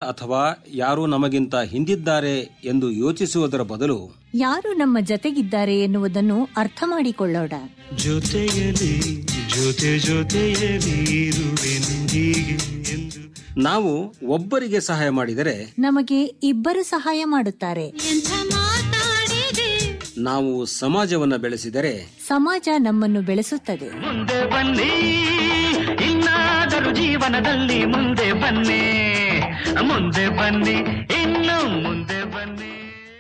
ಅಥವಾ ಯಾರು ನಮಗಿಂತ ಹಿಂದಿದ್ದಾರೆ ಎಂದು ಯೋಚಿಸುವುದರ ಬದಲು ಯಾರು ನಮ್ಮ ಜತೆಗಿದ್ದಾರೆ ಎನ್ನುವುದನ್ನು ಅರ್ಥ ಮಾಡಿಕೊಳ್ಳೋಣ ಜೊತೆಯಲಿ ಜೊತೆ ಜೊತೆಯಲಿ ಇರುವೆನು ಹೀಗೆ ಎಂದು ನಾವು ಒಬ್ಬರಿಗೆ ಸಹಾಯ ಮಾಡಿದರೆ ನಮಗೆ ಇಬ್ಬರು ಸಹಾಯ ಮಾಡುತ್ತಾರೆ ನಾವು ಸಮಾಜವನ್ನ ಬೆಳೆಸಿದರೆ ಸಮಾಜ ನಮ್ಮನ್ನು ಬೆಳೆಸುತ್ತದೆ ಮುಂದೆ ಬನ್ನಿ ಇನ್ನಾದರೂ ಜೀವನದಲ್ಲಿ ಮುಂದೆ ಬನ್ನಿ ಮುಂದೆ ಬನ್ನಿ ಇನ್ನು ಮುಂದೆ ಬನ್ನಿ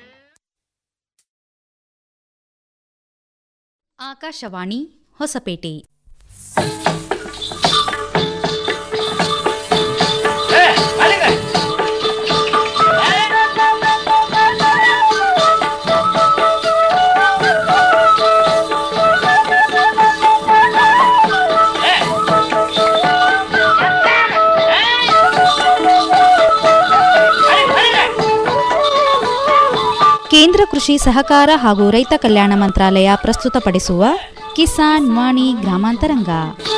ಆಕಾಶವಾಣಿ ಹೊಸಪೇಟೆ ಕೇಂದ್ರ ಕೃಷಿ ಸಹಕಾರ ಹಾಗೂ ರೈತ ಕಲ್ಯಾಣ ಮಂತ್ರಾಲಯ ಪ್ರಸ್ತುತಪಡಿಸುವ ಕಿಸಾನ್ ವಾಣಿ ಗ್ರಾಮಾಂತರಂಗ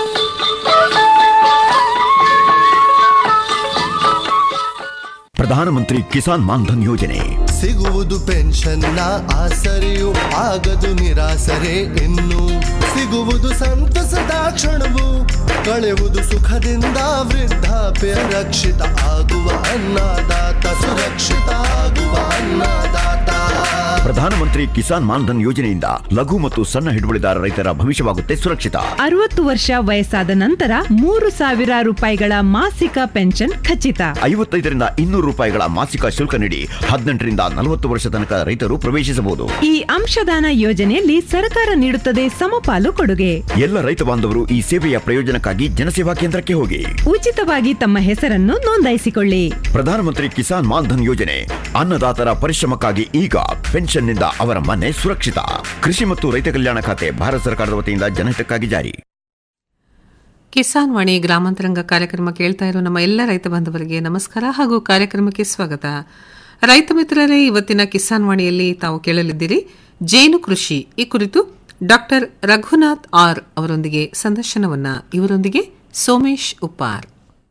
ಪ್ರಧಾನಮಂತ್ರಿ ಕಿಸಾನ್ ಮಾನ್ಧನ್ ಯೋಜನೆ ಸಿಗುವುದು ಪೆನ್ಷನ್ನ ಆಸರೆಯು ಆಗದು ನಿರಾಸರೆ ಇನ್ನು ಸಿಗುವುದು ಸಂತಸದ ಕ್ಷಣವು ಕಳೆಯುವುದು ಸುಖದಿಂದ ವೃದ್ಧಾಪ್ಯ ರಕ್ಷಿತ ಆಗುವ ಅನ್ನದಾತ ಸುರಕ್ಷಿತ ಆಗುವ ಅನ್ನದಾತ ಪ್ರಧಾನಮಂತ್ರಿ ಕಿಸಾನ್ ಮಾನ್ಧನ್ ಯೋಜನೆಯಿಂದ ಲಘು ಮತ್ತು ಸಣ್ಣ ಹಿಡುವಳಿದಾರ ರೈತರ ಭವಿಷ್ಯವಾಗುತ್ತೆ ಸುರಕ್ಷಿತ ಅರವತ್ತು ವರ್ಷ ವಯಸ್ಸಾದ ನಂತರ ಮೂರು ಸಾವಿರ ರೂಪಾಯಿಗಳ ಮಾಸಿಕ ಪೆನ್ಷನ್ ಖಚಿತ ಐವತ್ತೈದರಿಂದ ಇನ್ನೂರು ರೂಪಾಯಿಗಳ ಮಾಸಿಕ ಶುಲ್ಕ ನೀಡಿ ಹದಿನೆಂಟರಿಂದ ನಲವತ್ತು ವರ್ಷ ತನಕ ರೈತರು ಪ್ರವೇಶಿಸಬಹುದು ಈ ಅಂಶದಾನ ಯೋಜನೆಯಲ್ಲಿ ಸರ್ಕಾರ ನೀಡುತ್ತದೆ ಸಮಪಾಲು ಕೊಡುಗೆ ಎಲ್ಲ ರೈತ ಬಾಂಧವರು ಈ ಸೇವೆಯ ಪ್ರಯೋಜನಕ್ಕಾಗಿ ಜನಸೇವಾ ಕೇಂದ್ರಕ್ಕೆ ಹೋಗಿ ಉಚಿತವಾಗಿ ತಮ್ಮ ಹೆಸರನ್ನು ನೋಂದಾಯಿಸಿಕೊಳ್ಳಿ ಪ್ರಧಾನಮಂತ್ರಿ ಕಿಸಾನ್ ಮಾನ್ಧನ್ ಯೋಜನೆ ಅನ್ನದಾತರ ಪರಿಶ್ರಮಕ್ಕಾಗಿ ಈಗ ಪೆನ್ಷನ್ನಿಂದ ಅವರ ಮನೆ ಸುರಕ್ಷಿತ ಕೃಷಿ ಮತ್ತು ರೈತ ಕಲ್ಯಾಣ ಖಾತೆ ಭಾರತ ಸರ್ಕಾರದ ವತಿಯಿಂದ ಜನಹಿತಕ್ಕಾಗಿ ಜಾರಿ ಕಿಸಾನ್ ವಾಣಿ ಗ್ರಾಮಾಂತರಂಗ ಕಾರ್ಯಕ್ರಮ ಕೇಳ್ತಾ ಇರೋ ನಮ್ಮ ಎಲ್ಲ ರೈತ ಬಾಂಧವರಿಗೆ ನಮಸ್ಕಾರ ಹಾಗೂ ಕಾರ್ಯಕ್ರಮಕ್ಕೆ ಸ್ವಾಗತ ರೈತ ಮಿತ್ರರೇ ಇವತ್ತಿನ ಕಿಸಾನ್ ವಾಣಿಯಲ್ಲಿ ತಾವು ಕೇಳಲಿದ್ದೀರಿ ಜೇನು ಕೃಷಿ ಈ ಕುರಿತು ಡಾಕ್ಟರ್ ರಘುನಾಥ್ ಆರ್ ಅವರೊಂದಿಗೆ ಸಂದರ್ಶನವನ್ನ ಇವರೊಂದಿಗೆ ಸೋಮೇಶ್ ಉಪ್ಪಾರ್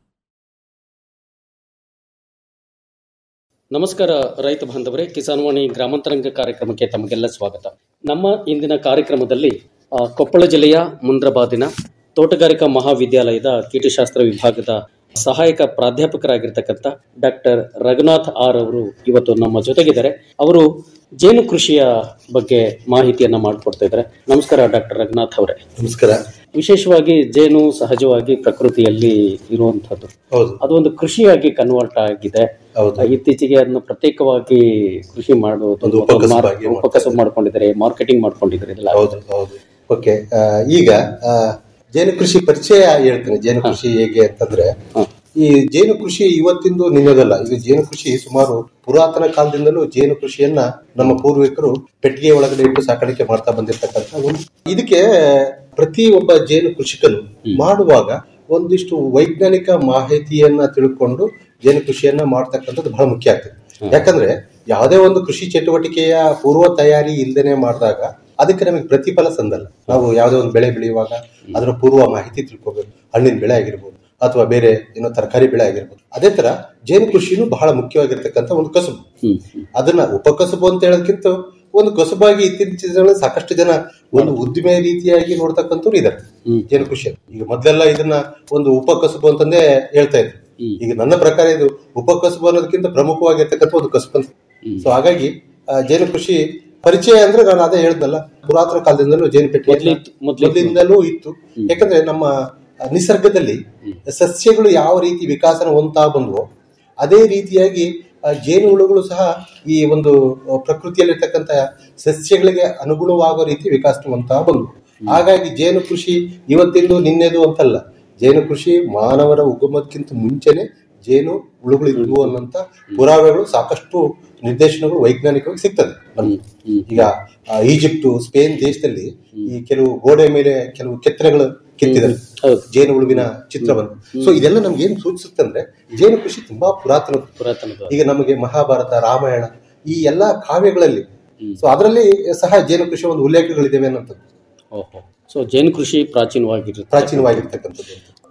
ನಮಸ್ಕಾರ ರೈತ ಬಾಂಧವರೇ ಕಿಸಾನ್ ವಾಣಿ ಗ್ರಾಮಾಂತರಂಗ ಕಾರ್ಯಕ್ರಮಕ್ಕೆ ತಮಗೆಲ್ಲ ಸ್ವಾಗತ ನಮ್ಮ ಇಂದಿನ ಕಾರ್ಯಕ್ರಮದಲ್ಲಿ ಆ, ಕೊಪ್ಪಳ ಜಿಲ್ಲೆಯ ಮುಂದ್ರಬಾದಿನ ತೋಟಗಾರಿಕಾ ಮಹಾವಿದ್ಯಾಲಯದ ಕೀಟಶಾಸ್ತ್ರ ವಿಭಾಗದ ಸಹಾಯಕ ಪ್ರಾಧ್ಯಾಪಕರಾಗಿರ್ತಕ್ಕಂಥ ಡಾಕ್ಟರ್ ರಘುನಾಥ್ ಆರ್ ಅವರು ಇವತ್ತು ನಮ್ಮ ಜೊತೆಗಿದ್ದಾರೆ ಅವರು ಜೇನು ಕೃಷಿಯ ಬಗ್ಗೆ ಮಾಹಿತಿಯನ್ನ ಮಾಡಿಕೊಡ್ತಾ ಇದ್ದಾರೆ ನಮಸ್ಕಾರ ಡಾಕ್ಟರ್ ರಘುನಾಥ್ ಅವರೇ ನಮಸ್ಕಾರ ವಿಶೇಷವಾಗಿ ಜೇನು ಸಹಜವಾಗಿ ಪ್ರಕೃತಿಯಲ್ಲಿ ಇರುವಂತಹದ್ದು ಹೌದು ಅದು ಒಂದು ಕೃಷಿಯಾಗಿ ಕನ್ವರ್ಟ್ ಆಗಿದೆ ಹೌದು. ಇತ್ತೀಚೆಗೆ ಅದನ್ನ ಪ್ರತ್ಯೇಕವಾಗಿ ಕೃಷಿ ಮಾಡೋದು ಒಂದು ಉಪಕಸುಬಾಗಿ ಮಾಡ್ತಾ ಉಪಕಸಬು ಮಾಡ್ಕೊಂಡಿದ್ದಾರೆ ಮಾರ್ಕೆಟಿಂಗ್ ಮಾಡ್ಕೊಂಡಿದ್ದಾರೆ ಇದೆಲ್ಲ ಹೌದು ಹೌದು ಓಕೆ ಈಗ ಆ, ಜೇನು ಕೃಷಿ ಪರಿಚಯ ಹೇಳ್ತೇನೆ ಜೇನು ಕೃಷಿ ಹೇಗೆ ಅಂತಂದ್ರೆ ಈ ಜೇನು ಕೃಷಿ ಇವತ್ತಿಂದು ನಿನ್ನದಲ್ಲ ಇದು ಜೇನು ಕೃಷಿ ಸುಮಾರು ಪುರಾತನ ಕಾಲದಿಂದಲೂ ಜೇನು ಕೃಷಿಯನ್ನ ನಮ್ಮ ಪೂರ್ವಿಕರು ಪೆಟ್ಟಿಗೆ ಒಳಗಡೆ ಇಟ್ಟು ಸಾಕಾಣಿಕೆ ಮಾಡ್ತಾ ಬಂದಿರ್ತಕ್ಕಂಥ ಒಂದು ಇದಕ್ಕೆ ಪ್ರತಿ ಒಬ್ಬ ಜೇನು ಕೃಷಿಕನು ಮಾಡುವಾಗ ಒಂದಿಷ್ಟು ವೈಜ್ಞಾನಿಕ ಮಾಹಿತಿಯನ್ನ ತಿಳ್ಕೊಂಡು ಜೇನು ಕೃಷಿಯನ್ನ ಮಾಡ್ತಕ್ಕಂಥದ್ದು ಬಹಳ ಮುಖ್ಯ ಆಗ್ತದೆ ಯಾಕಂದ್ರೆ ಯಾವುದೇ ಒಂದು ಕೃಷಿ ಚಟುವಟಿಕೆಯ ಪೂರ್ವ ತಯಾರಿ ಇಲ್ದೇನೆ ಮಾಡಿದಾಗ ಅದಕ್ಕೆ ನಮಗೆ ಪ್ರತಿಫಲ ಸಂದಲ್ಲ ನಾವು ಯಾವುದೇ ಒಂದು ಬೆಳೆ ಬೆಳೆಯುವಾಗ ಅದರ ಪೂರ್ವ ಮಾಹಿತಿ ತಿಳ್ಕೋಬೇಕು ಹಣ್ಣಿನ ಬೆಳೆ ಆಗಿರ್ಬೋದು ಅಥವಾ ಬೇರೆ ಏನೋ ತರಕಾರಿ ಬೆಳೆ ಆಗಿರ್ಬೋದು ಅದೇ ತರ ಜೇನು ಕೃಷಿನೂ ಬಹಳ ಮುಖ್ಯವಾಗಿರ್ತಕ್ಕಂಥ ಒಂದು ಕಸುಬು ಅದನ್ನ ಉಪಕಸುಬು ಅಂತ ಹೇಳೋದಕ್ಕಿಂತ ಒಂದು ಕಸುಬಾಗಿ ಇತ್ತೀಚಿನ ದಿನಗಳಲ್ಲಿ ಸಾಕಷ್ಟು ಜನ ಒಂದು ಉದ್ದಿಮೆ ರೀತಿಯಾಗಿ ನೋಡ್ತಕ್ಕಂಥವ್ರು ಇದ್ದಾರೆ ಜೇನು ಕೃಷಿ ಈಗ ಮೊದಲೆಲ್ಲ ಇದನ್ನ ಒಂದು ಉಪಕಸುಬು ಅಂತಂದೇ ಹೇಳ್ತಾ ಇದ್ರು ಈಗ ನನ್ನ ಪ್ರಕಾರ ಇದು ಉಪಕಸುಬು ಅನ್ನೋದಕ್ಕಿಂತ ಪ್ರಮುಖವಾಗಿರ್ತಕ್ಕಂಥ ಒಂದು ಕಸುಬು ಅಂತ ಸೊ ಹಾಗಾಗಿ ಆ, ಜೇನು ಕೃಷಿ ಪರಿಚಯ ಅಂದ್ರೆ ನಾನು ಅದೇ ಹೇಳ್ದಲ್ಲ ಪುರಾತನ ಕಾಲದಿಂದಲೂ ಜೇನು ಪೆಟ್ಟಿಗೆ ಮೊದಲಿಂದಲೂ ಇತ್ತು ಯಾಕಂದ್ರೆ ನಮ್ಮ ನಿಸರ್ಗದಲ್ಲಿ ಸಸ್ಯಗಳು ಯಾವ ರೀತಿ ವಿಕಾಸನ ಹೊಂದ್ತಾ ಬಂದ್ವೋ ಅದೇ ರೀತಿಯಾಗಿ ಆ, ಜೇನು ಹುಳುಗಳು ಸಹ ಈ ಒಂದು ಆ, ಪ್ರಕೃತಿಯಲ್ಲಿರ್ತಕ್ಕಂಥ ಸಸ್ಯಗಳಿಗೆ ಅನುಗುಣವಾಗೋ ರೀತಿ ವಿಕಾಸ ಹೊಂದ್ತಾ ಬಂದ್ವು ಹಾಗಾಗಿ ಜೇನು ಕೃಷಿ ಇವತ್ತಿಂದು ನಿನ್ನೆದು ಅಂತಲ್ಲ ಜೇನು ಕೃಷಿ ಮಾನವರ ಉಗಮಕ್ಕಿಂತ ಮುಂಚೆನೆ ಜೇನು ಹುಳುಗಳು ಇದ್ವು ಅನ್ನೋಂಥ ಪುರಾವೆಗಳು ಸಾಕಷ್ಟು ನಿರ್ದೇಶನಗಳು ವೈಜ್ಞಾನಿಕವಾಗಿ ಸಿಗ್ತದೆ ನಮ್ಗೆ. ಈಗ ಆ, ಈಜಿಪ್ಟು ಸ್ಪೇನ್ ದೇಶದಲ್ಲಿ ಈ ಕೆಲವು ಗೋಡೆ ಮೇಲೆ ಕೆಲವು ಕೆತ್ತನೆಗಳು ಕೆತ್ತಿದ್ದಾರೆ ಜೇನು ಹುಳುವಿನ ಚಿತ್ರವನ್ನು ಸೊ ಇದೆಲ್ಲ ನಮ್ಗೆ ಏನ್ ಸೂಚಿಸುತ್ತೆ ಅಂದ್ರೆ ಜೇನು ಕೃಷಿ ತುಂಬಾ ಪುರಾತನ ಪುರಾತನದ ಈಗ ನಮಗೆ ಮಹಾಭಾರತ ರಾಮಾಯಣ ಈ ಎಲ್ಲಾ ಕಾವ್ಯಗಳಲ್ಲಿ ಸೊ ಅದರಲ್ಲಿ ಸಹ ಜೇನು ಕೃಷಿ ಒಂದು ಉಲ್ಲೇಖಗಳಿದ್ದಾವೆ ಅನ್ನೋಂಥದ್ದು ಓಹೋ ಸೊ ಜೇನು ಕೃಷಿ ಪ್ರಾಚೀನವಾಗಿರುತ್ತೆ ಪ್ರಾಚೀನವಾಗಿರ್ತಕ್ಕಂಥದ್ದು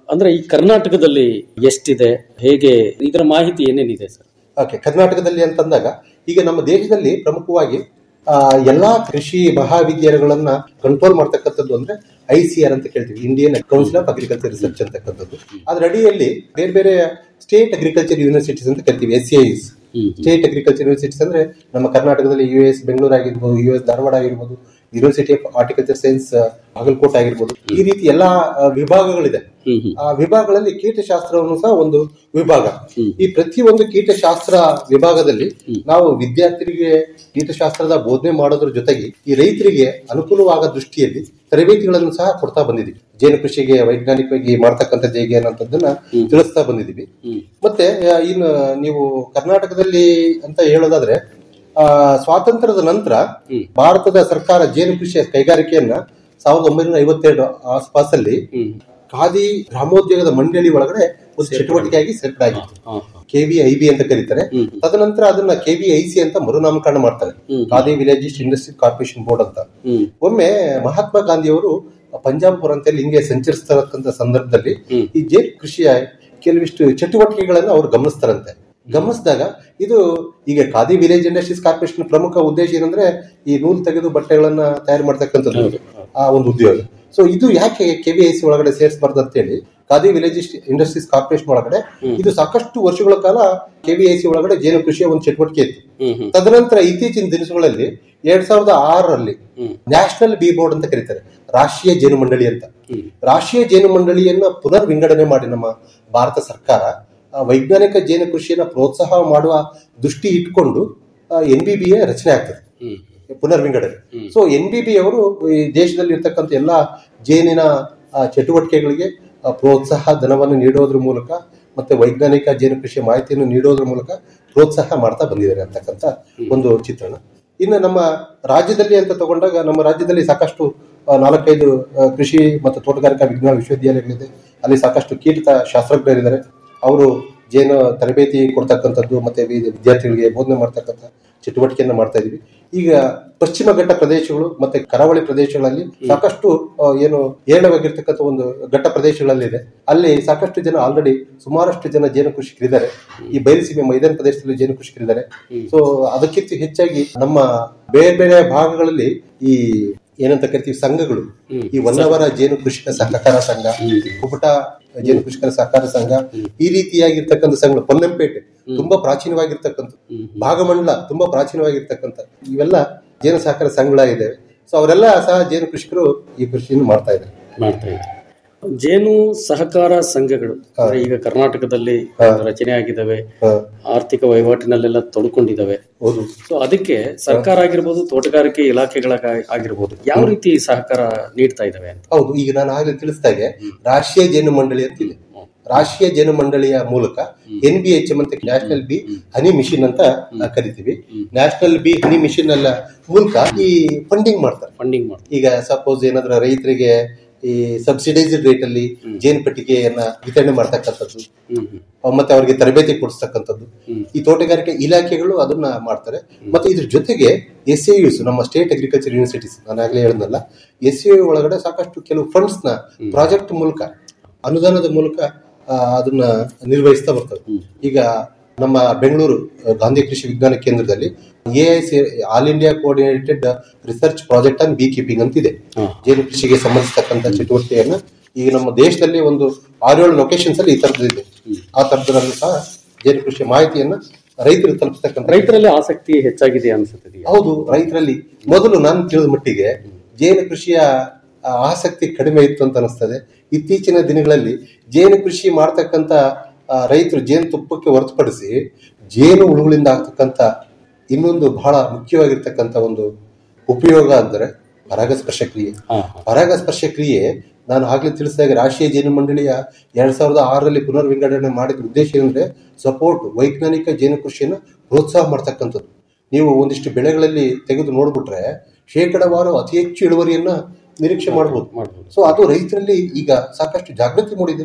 ಅಂದ್ರೆ ಈ ಕರ್ನಾಟಕದಲ್ಲಿ ಎಷ್ಟಿದೆ ಹೇಗೆ ಇದರ ಮಾಹಿತಿ ಏನೇನಿದೆ ಸರ್ ಓಕೆ ಕರ್ನಾಟಕದಲ್ಲಿ ಅಂತಂದಾಗ ಈಗ ನಮ್ಮ ದೇಶದಲ್ಲಿ ಪ್ರಮುಖವಾಗಿ ಆ, ಎಲ್ಲಾ ಕೃಷಿ ಮಹಾವಿದ್ಯಾಲಯಗಳನ್ನ ಕಂಟ್ರೋಲ್ ಮಾಡ್ತಕ್ಕಂಥದ್ದು ಅಂದ್ರೆ ಐ ಸಿ ಆರ್ ಅಂತ ಕೇಳ್ತೀವಿ Indian council of agriculture research ಅಂತಕ್ಕಂಥದ್ದು ಅದ್ರ ಅಡಿಯಲ್ಲಿ ಬೇರೆ ಬೇರೆ ಸ್ಟೇಟ್ ಅಗ್ರಿಕಲ್ಚರ್ ಯೂನಿವರ್ಸಿಟೀಸ್ ಅಂತ ಕರಿತೀವಿ ಎಸ್ ಸಿ ಐಸ್ ಸ್ಟೇಟ್ ಅಗ್ರಿಕಲ್ಚರ್ ಯೂನಿವರ್ಸಿಟೀಸ್ ಅಂದ್ರೆ ನಮ್ಮ ಕರ್ನಾಟಕದಲ್ಲಿ ಯು ಎಸ್ ಬೆಂಗಳೂರು ಆಗಿರ್ಬೋದು ಯು ಎಸ್ ಧಾರವಾಡ ಆಗಿರ್ಬೋದು university of horticulture science Bagalkot ಆಗಿರ್ಬೋದು ಈ ರೀತಿ ಎಲ್ಲಾ ಆ, ವಿಭಾಗಗಳಿದೆ ಆ ವಿಭಾಗಗಳಲ್ಲಿ ಕೀಟಶಾಸ್ತ್ರವನ್ನು ಸಹ ಒಂದು ವಿಭಾಗ ಈ ಪ್ರತಿಯೊಂದು ಕೀಟಶಾಸ್ತ್ರ ವಿಭಾಗದಲ್ಲಿ ನಾವು ವಿದ್ಯಾರ್ಥಿಗಳಿಗೆ ಕೀಟಶಾಸ್ತ್ರದ ಬೋಧನೆ ಮಾಡೋದ್ರ ಜೊತೆಗೆ ಈ ರೈತರಿಗೆ ಅನುಕೂಲವಾದ ದೃಷ್ಟಿಯಲ್ಲಿ ತರಬೇತಿಗಳನ್ನು ಸಹ ಕೊಡ್ತಾ ಬಂದಿದ್ದೀವಿ ಜೇನು ಕೃಷಿಗೆ ವೈಜ್ಞಾನಿಕವಾಗಿ ಮಾಡ್ತಕ್ಕಂಥದ್ದು ಹೇಗೆ ಅನ್ನೋಂಥದ್ದನ್ನ ತಿಳಿಸ್ತಾ ಬಂದಿದ್ದೀವಿ ಮತ್ತೆ ಆ, ಇನ್ನು ನೀವು ಕರ್ನಾಟಕದಲ್ಲಿ ಅಂತ ಹೇಳೋದಾದ್ರೆ ಆ, ಸ್ವಾತಂತ್ರ್ಯದ ನಂತರ ಭಾರತದ ಸರ್ಕಾರ ಜೇನು ಕೃಷಿಯ ಕೈಗಾರಿಕೆಯನ್ನ ಸಾವಿರದ ಒಂಬೈನೂರ ಐವತ್ತೆರಡು ಆಸ್ಪಾಸಲ್ಲಿ ಖಾದಿ ಗ್ರಾಮೋದ್ಯೋಗದ ಮಂಡಳಿ ಒಳಗಡೆ ಒಂದು ಚಟುವಟಿಕೆಯಾಗಿ ಸೇರ್ಪಡೆಯಾಗಿತ್ತು ಕೆವಿ ಐ ಬಿ ಅಂತ ಕರೀತಾರೆ ತದನಂತರ ಅದನ್ನ ಕೆವಿ ಐ ಸಿ ಅಂತ ಮರುನಾಮಕರಣ ಮಾಡ್ತಾರೆ khadi village industry corporation board ಅಂತ ಒಮ್ಮೆ ಮಹಾತ್ಮ ಗಾಂಧಿಯವರು ಪಂಜಾಬ್ ಪ್ರಾಂತ್ಯದಲ್ಲಿ ಹಿಂಗೆ ಸಂಚರಿಸ್ತಕ್ಕಂಥ ಸಂದರ್ಭದಲ್ಲಿ ಈ ಜೇನು ಕೃಷಿಯ ಕೆಲವಿಷ್ಟು ಚಟುವಟಿಕೆಗಳನ್ನ ಅವ್ರು ಗಮನಿಸ್ತಾರಂತೆ ಗಮನಿಸಿದಾಗ ಇದು ಈಗ ಖಾದಿ ವಿಲೇಜ್ ಇಂಡಸ್ಟ್ರೀಸ್ ಕಾರ್ಪೊರೇಷನ್ ಪ್ರಮುಖ ಉದ್ದೇಶ ಏನಂದ್ರೆ ಈ ನೂಲು ತೆಗೆದು ಬಟ್ಟೆಗಳನ್ನ ತಯಾರು ಮಾಡ್ತಕ್ಕಂಥದ್ದು ಆ ಒಂದು ಉದ್ಯೋಗ ಸೊ ಇದು ಯಾಕೆ ಕೆವಿಐಸಿ ಒಳಗಡೆ ಸೇರಿಸಬಾರ್ದು ಅಂತ ಹೇಳಿ ಖಾದಿ ವಿಲೇಜ್ ಇಂಡಸ್ಟ್ರೀಸ್ ಕಾರ್ಪೊರೇಷನ್ ಒಳಗಡೆ ಇದು ಸಾಕಷ್ಟು ವರ್ಷಗಳ ಕಾಲ ಕೆವಿಐಸಿ ಒಳಗಡೆ ಜೇನು ಕೃಷಿಯ ಒಂದು ಚಟುವಟಿಕೆ ಇತ್ತು ತದನಂತರ ಇತ್ತೀಚಿನ ದಿನಗಳಲ್ಲಿ ಎರಡ್ ಸಾವಿರದ ಆರರಲ್ಲಿ ನ್ಯಾಷನಲ್ ಬಿ ಬೋರ್ಡ್ ಅಂತ ಕರೀತಾರೆ ರಾಷ್ಟ್ರೀಯ ಜೇನು ಮಂಡಳಿ ಅಂತ ರಾಷ್ಟ್ರೀಯ ಜೇನು ಮಂಡಳಿಯನ್ನ ಪುನರ್ ವಿಂಗಡಣೆ ಮಾಡಿ ನಮ್ಮ ಭಾರತ ಸರ್ಕಾರ ಆ, ವೈಜ್ಞಾನಿಕ ಜೇನು ಕೃಷಿಯನ್ನ ಪ್ರೋತ್ಸಾಹ ಮಾಡುವ ದೃಷ್ಟಿ ಇಟ್ಕೊಂಡು ಎನ್ ಬಿ ಬಿ ಎ ರಚನೆ ಆಗ್ತದೆ ಪುನರ್ ವಿಂಗಡಣೆ ಸೊ ಎನ್ ಬಿ ಬಿ ಅವರು ಈ ದೇಶದಲ್ಲಿ ಇರ್ತಕ್ಕಂಥ ಎಲ್ಲಾ ಜೇನಿನ ಆ, ಚಟುವಟಿಕೆಗಳಿಗೆ ಆ, ಪ್ರೋತ್ಸಾಹ ಧನವನ್ನು ನೀಡೋದ್ರ ಮೂಲಕ ಮತ್ತೆ ವೈಜ್ಞಾನಿಕ ಜೇನು ಕೃಷಿಯ ಮಾಹಿತಿಯನ್ನು ನೀಡೋದ್ರ ಮೂಲಕ ಪ್ರೋತ್ಸಾಹ ಮಾಡ್ತಾ ಬಂದಿದ್ದಾರೆ ಅಂತಕ್ಕಂಥ ಒಂದು ಚಿತ್ರಣ ಇನ್ನು ನಮ್ಮ ರಾಜ್ಯದಲ್ಲಿ ಅಂತ ತಗೊಂಡಾಗ ನಮ್ಮ ರಾಜ್ಯದಲ್ಲಿ ಸಾಕಷ್ಟು ಆ, ನಾಲ್ಕೈದು ಆ, ಕೃಷಿ ಮತ್ತು ತೋಟಗಾರಿಕಾ ವಿಜ್ಞಾನ ವಿಶ್ವವಿದ್ಯಾಲಯಗಳಿದೆ ಅಲ್ಲಿ ಸಾಕಷ್ಟು ಕೀಟ ಶಾಸ್ತ್ರಜ್ಞರಿದ್ದಾರೆ ಅವರು ಜೇನು ತರಬೇತಿ ಕೊಡ್ತಕ್ಕಂಥದ್ದು ಮತ್ತೆ ವಿ- ವಿದ್ಯಾರ್ಥಿಗಳಿಗೆ ಬೋಧನೆ ಮಾಡ್ತಕ್ಕಂಥ ಚಟುವಟಿಕೆಯನ್ನ ಮಾಡ್ತಾ ಇದೀವಿ ಈಗ ಪಶ್ಚಿಮ ಘಟ್ಟ ಪ್ರದೇಶಗಳು ಮತ್ತೆ ಕರಾವಳಿ ಪ್ರದೇಶಗಳಲ್ಲಿ ಸಾಕಷ್ಟು ಆ, ಏನು ಏರಳವಾಗಿರ್ತಕ್ಕಂಥ ಒಂದು ಘಟ್ಟ ಪ್ರದೇಶಗಳಲ್ಲಿದೆ ಅಲ್ಲಿ ಸಾಕಷ್ಟು ಜನ ಆಲ್ರೆಡಿ ಸುಮಾರಷ್ಟು ಜನ ಜೇನು ಕೃಷಿಕರಿದ್ದಾರೆ ಈ ಬಯಲುಸೀಮೆ ಮೈದಾನ ಪ್ರದೇಶದಲ್ಲಿ ಜೇನು ಕೃಷಿಕರಿದ್ದಾರೆ ಸೊ ಅದಕ್ಕಿಂತ ಹೆಚ್ಚಾಗಿ ನಮ್ಮ ಬೇರೆ ಬೇರೆ ಭಾಗಗಳಲ್ಲಿ ಈ ಏನಂತ ಕರಿತೀವಿ ಸಂಘಗಳು ಈ ಹೊನ್ನವರ ಜೇನು ಕೃಷಿಕ ಸಹಕಾರ ಸಂಘ ಕುಪಟ ಜೇನು ಕೃಷಿಕರ ಸಹಕಾರ ಸಂಘ ಈ ರೀತಿಯಾಗಿರ್ತಕ್ಕಂಥ ಸಂಘಗಳು ಪೊನ್ನಂಪೇಟೆ ತುಂಬಾ ಪ್ರಾಚೀನವಾಗಿರ್ತಕ್ಕಂಥ ಭಾಗಮಂಡಲ ತುಂಬಾ ಪ್ರಾಚೀನವಾಗಿರ್ತಕ್ಕಂಥ ಇವೆಲ್ಲ ಜೇನು ಸಹಕಾರ ಸಂಘಗಳಾಗಿದ್ದಾವೆ ಸೊ ಅವರೆಲ್ಲ ಸಹ ಜೇನು ಕೃಷಿಕರು ಈ ಕೃಷಿಯನ್ನು ಮಾಡ್ತಾ ಇದ್ದಾರೆ ಮಾಡ್ತಾ ಇದ್ದಾರೆ ಜೇನು ಸಹಕಾರ ಸಂಘಗಳು ಅಂದ್ರೆ ಈಗ ಕರ್ನಾಟಕದಲ್ಲಿ ರಚನೆ ಆಗಿದ್ದಾವೆ ಆರ್ಥಿಕ ವಹಿವಾಟಿನಲ್ಲೆಲ್ಲ ತೊಡ್ಕೊಂಡಿದ್ದಾವೆ ಹೌದು ಸೊ ಅದಕ್ಕೆ ಸರ್ಕಾರ ಆಗಿರ್ಬೋದು ತೋಟಗಾರಿಕೆ ಇಲಾಖೆಗಳ ಆಗಿರ್ಬೋದು ಯಾವ ರೀತಿ ಸಹಕಾರ ನೀಡ್ತಾ ಇದ್ದಾವೆ ಅಂತ ಹೌದು ಈಗ ನಾನು ಆಗಲೇ ತಿಳಿಸಿದಾಗೆ ರಾಷ್ಟ್ರೀಯ ಜೇನು ಮಂಡಳಿ ಅಂತ ಇದೆ ರಾಷ್ಟ್ರೀಯ ಜೇನು ಮಂಡಳಿಯ ಮೂಲಕ ಎನ್ ಬಿ ಎಚ್ ಎಂ ಅಂತ ನ್ಯಾಷನಲ್ ಬಿ ಹನಿ ಮಿಷನ್ ಅಂತ ನಾವು ಕರಿತೀವಿ ನ್ಯಾಷನಲ್ ಬಿ ಹನಿ ಮಿಷನ್ ಅಲ್ಲ ಮೂಲಕ ಈ ಫಂಡಿಂಗ್ ಮಾಡ್ತಾರೆ ಫಂಡಿಂಗ್ ಮಾಡ್ತಾರೆ ಈಗ ಸಪೋಸ್ ಏನಾದ್ರೂ ರೈತರಿಗೆ ಈ ಸಬ್ಸಿಡೈಸ್ಡ್ ರೇಟ್ ಅಲ್ಲಿ ಜೇನು ಪೆಟ್ಟಿಗೆಯನ್ನ ವಿತರಣೆ ಮಾಡ್ತಕ್ಕಂಥದ್ದು ಅಹ್ ಮತ್ತೆ ಅವರಿಗೆ ತರಬೇತಿ ಕೊಡಿಸ್ತಕ್ಕಂಥದ್ದು ಈ ತೋಟಗಾರಿಕೆ ಇಲಾಖೆಗಳು ಅದನ್ನ ಮಾಡ್ತಾರೆ ಮತ್ತೆ ಇದ್ರ ಜೊತೆಗೆ ಎಸ್ ಎ ಯುಸ್ ನಮ್ಮ ಸ್ಟೇಟ್ ಅಗ್ರಿಕಲ್ಚರ್ ಯೂನಿವರ್ಸಿಟೀಸ್ ನಾನು ಆಗ್ಲೇ ಹೇಳಿದ್ನಲ್ಲ ಎಸ್ ಎ ಒಳಗಡೆ ಸಾಕಷ್ಟು ಕೆಲವು ಫಂಡ್ಸ್ ನ ಪ್ರಾಜೆಕ್ಟ್ ಮೂಲಕ ಅನುದಾನದ ಮೂಲಕ ಆ, ಅದನ್ನ ನಿರ್ವಹಿಸ್ತಾ ಬರ್ತವೆ ಈಗ ನಮ್ಮ ಬೆಂಗಳೂರು ಆ, ಗಾಂಧಿ ಕೃಷಿ ವಿಜ್ಞಾನ ಕೇಂದ್ರದಲ್ಲಿ A I C all India coordinated research project on bee keeping ಅಂತ ಇದೆ ಜೇನು ಕೃಷಿಗೆ ಸಂಬಂಧಿಸತಕ್ಕಂಥ ಚಟುವಟಿಕೆಯನ್ನ ಈಗ ನಮ್ಮ ದೇಶದಲ್ಲಿ ಒಂದು ಆರೇಳು ಲೊಕೇಶನ್ಸ್ ಅಲ್ಲಿ ಈ ತರದ್ದು ಇದೆ ಆ ತರದ್ರಲ್ಲೂ ಸಹ ಜೇನು ಕೃಷಿಯ ಮಾಹಿತಿಯನ್ನ ರೈತರು ತಲುಪಿಸ್ತಕ್ಕಂಥ ರೈತರಲ್ಲಿ ಆಸಕ್ತಿ ಹೆಚ್ಚಾಗಿದೆ ಅನ್ಸುತ್ತದೆ ಹೌದು ರೈತರಲ್ಲಿ ಮೊದಲು ನಾನು ತಿಳಿದ ಮಟ್ಟಿಗೆ ಜೇನು ಕೃಷಿಯ ಆ, ಆಸಕ್ತಿ ಕಡಿಮೆ ಇತ್ತು ಅಂತ ಅನಿಸ್ತದೆ ಇತ್ತೀಚಿನ ದಿನಗಳಲ್ಲಿ ಜೇನು ಕೃಷಿ ಮಾಡ್ತಕ್ಕಂಥ ಆ, ರೈತರು ಜೇನು ತುಪ್ಪಕ್ಕೆ ಹೊರತುಪಡಿಸಿ ಜೇನು ಹುಳುಗಳಿಂದ ಆಗ್ತಕ್ಕಂಥ ಇನ್ನೊಂದು ಬಹಳ ಮುಖ್ಯವಾಗಿರ್ತಕ್ಕಂಥ ಒಂದು ಉಪಯೋಗ ಅಂದರೆ ಪರಾಗಸ್ಪರ್ಶ ಕ್ರಿಯೆ ಪರಾಗಸ್ಪರ್ಶ ಕ್ರಿಯೆ ನಾನು ಆಗ್ಲೇ ತಿಳಿಸಿದಾಗ ರಾಷ್ಟ್ರೀಯ ಜೇನು ಮಂಡಳಿಯ ಎರಡ್ ಸಾವಿರದ ಆರರಲ್ಲಿ ಪುನರ್ ವಿಂಗಡಣೆ ಮಾಡಿದ ಉದ್ದೇಶ ಏನಂದ್ರೆ ಸಪೋರ್ಟ್ ವೈಜ್ಞಾನಿಕ ಜೇನು ಕೃಷಿಯನ್ನು ಪ್ರೋತ್ಸಾಹ ಮಾಡ್ತಕ್ಕಂಥದ್ದು ನೀವು ಒಂದಿಷ್ಟು ಬೆಳೆಗಳಲ್ಲಿ ತೆಗೆದು ನೋಡ್ಬಿಟ್ರೆ ಶೇಕಡವಾರು ಅತಿ ಹೆಚ್ಚು ಇಳುವರಿಯನ್ನ ನಿರೀಕ್ಷೆ ಮಾಡಬಹುದು ಸೊ ಅದು ರೈತರಲ್ಲಿ ಈಗ ಸಾಕಷ್ಟು ಜಾಗೃತಿ ಮೂಡಿದೆ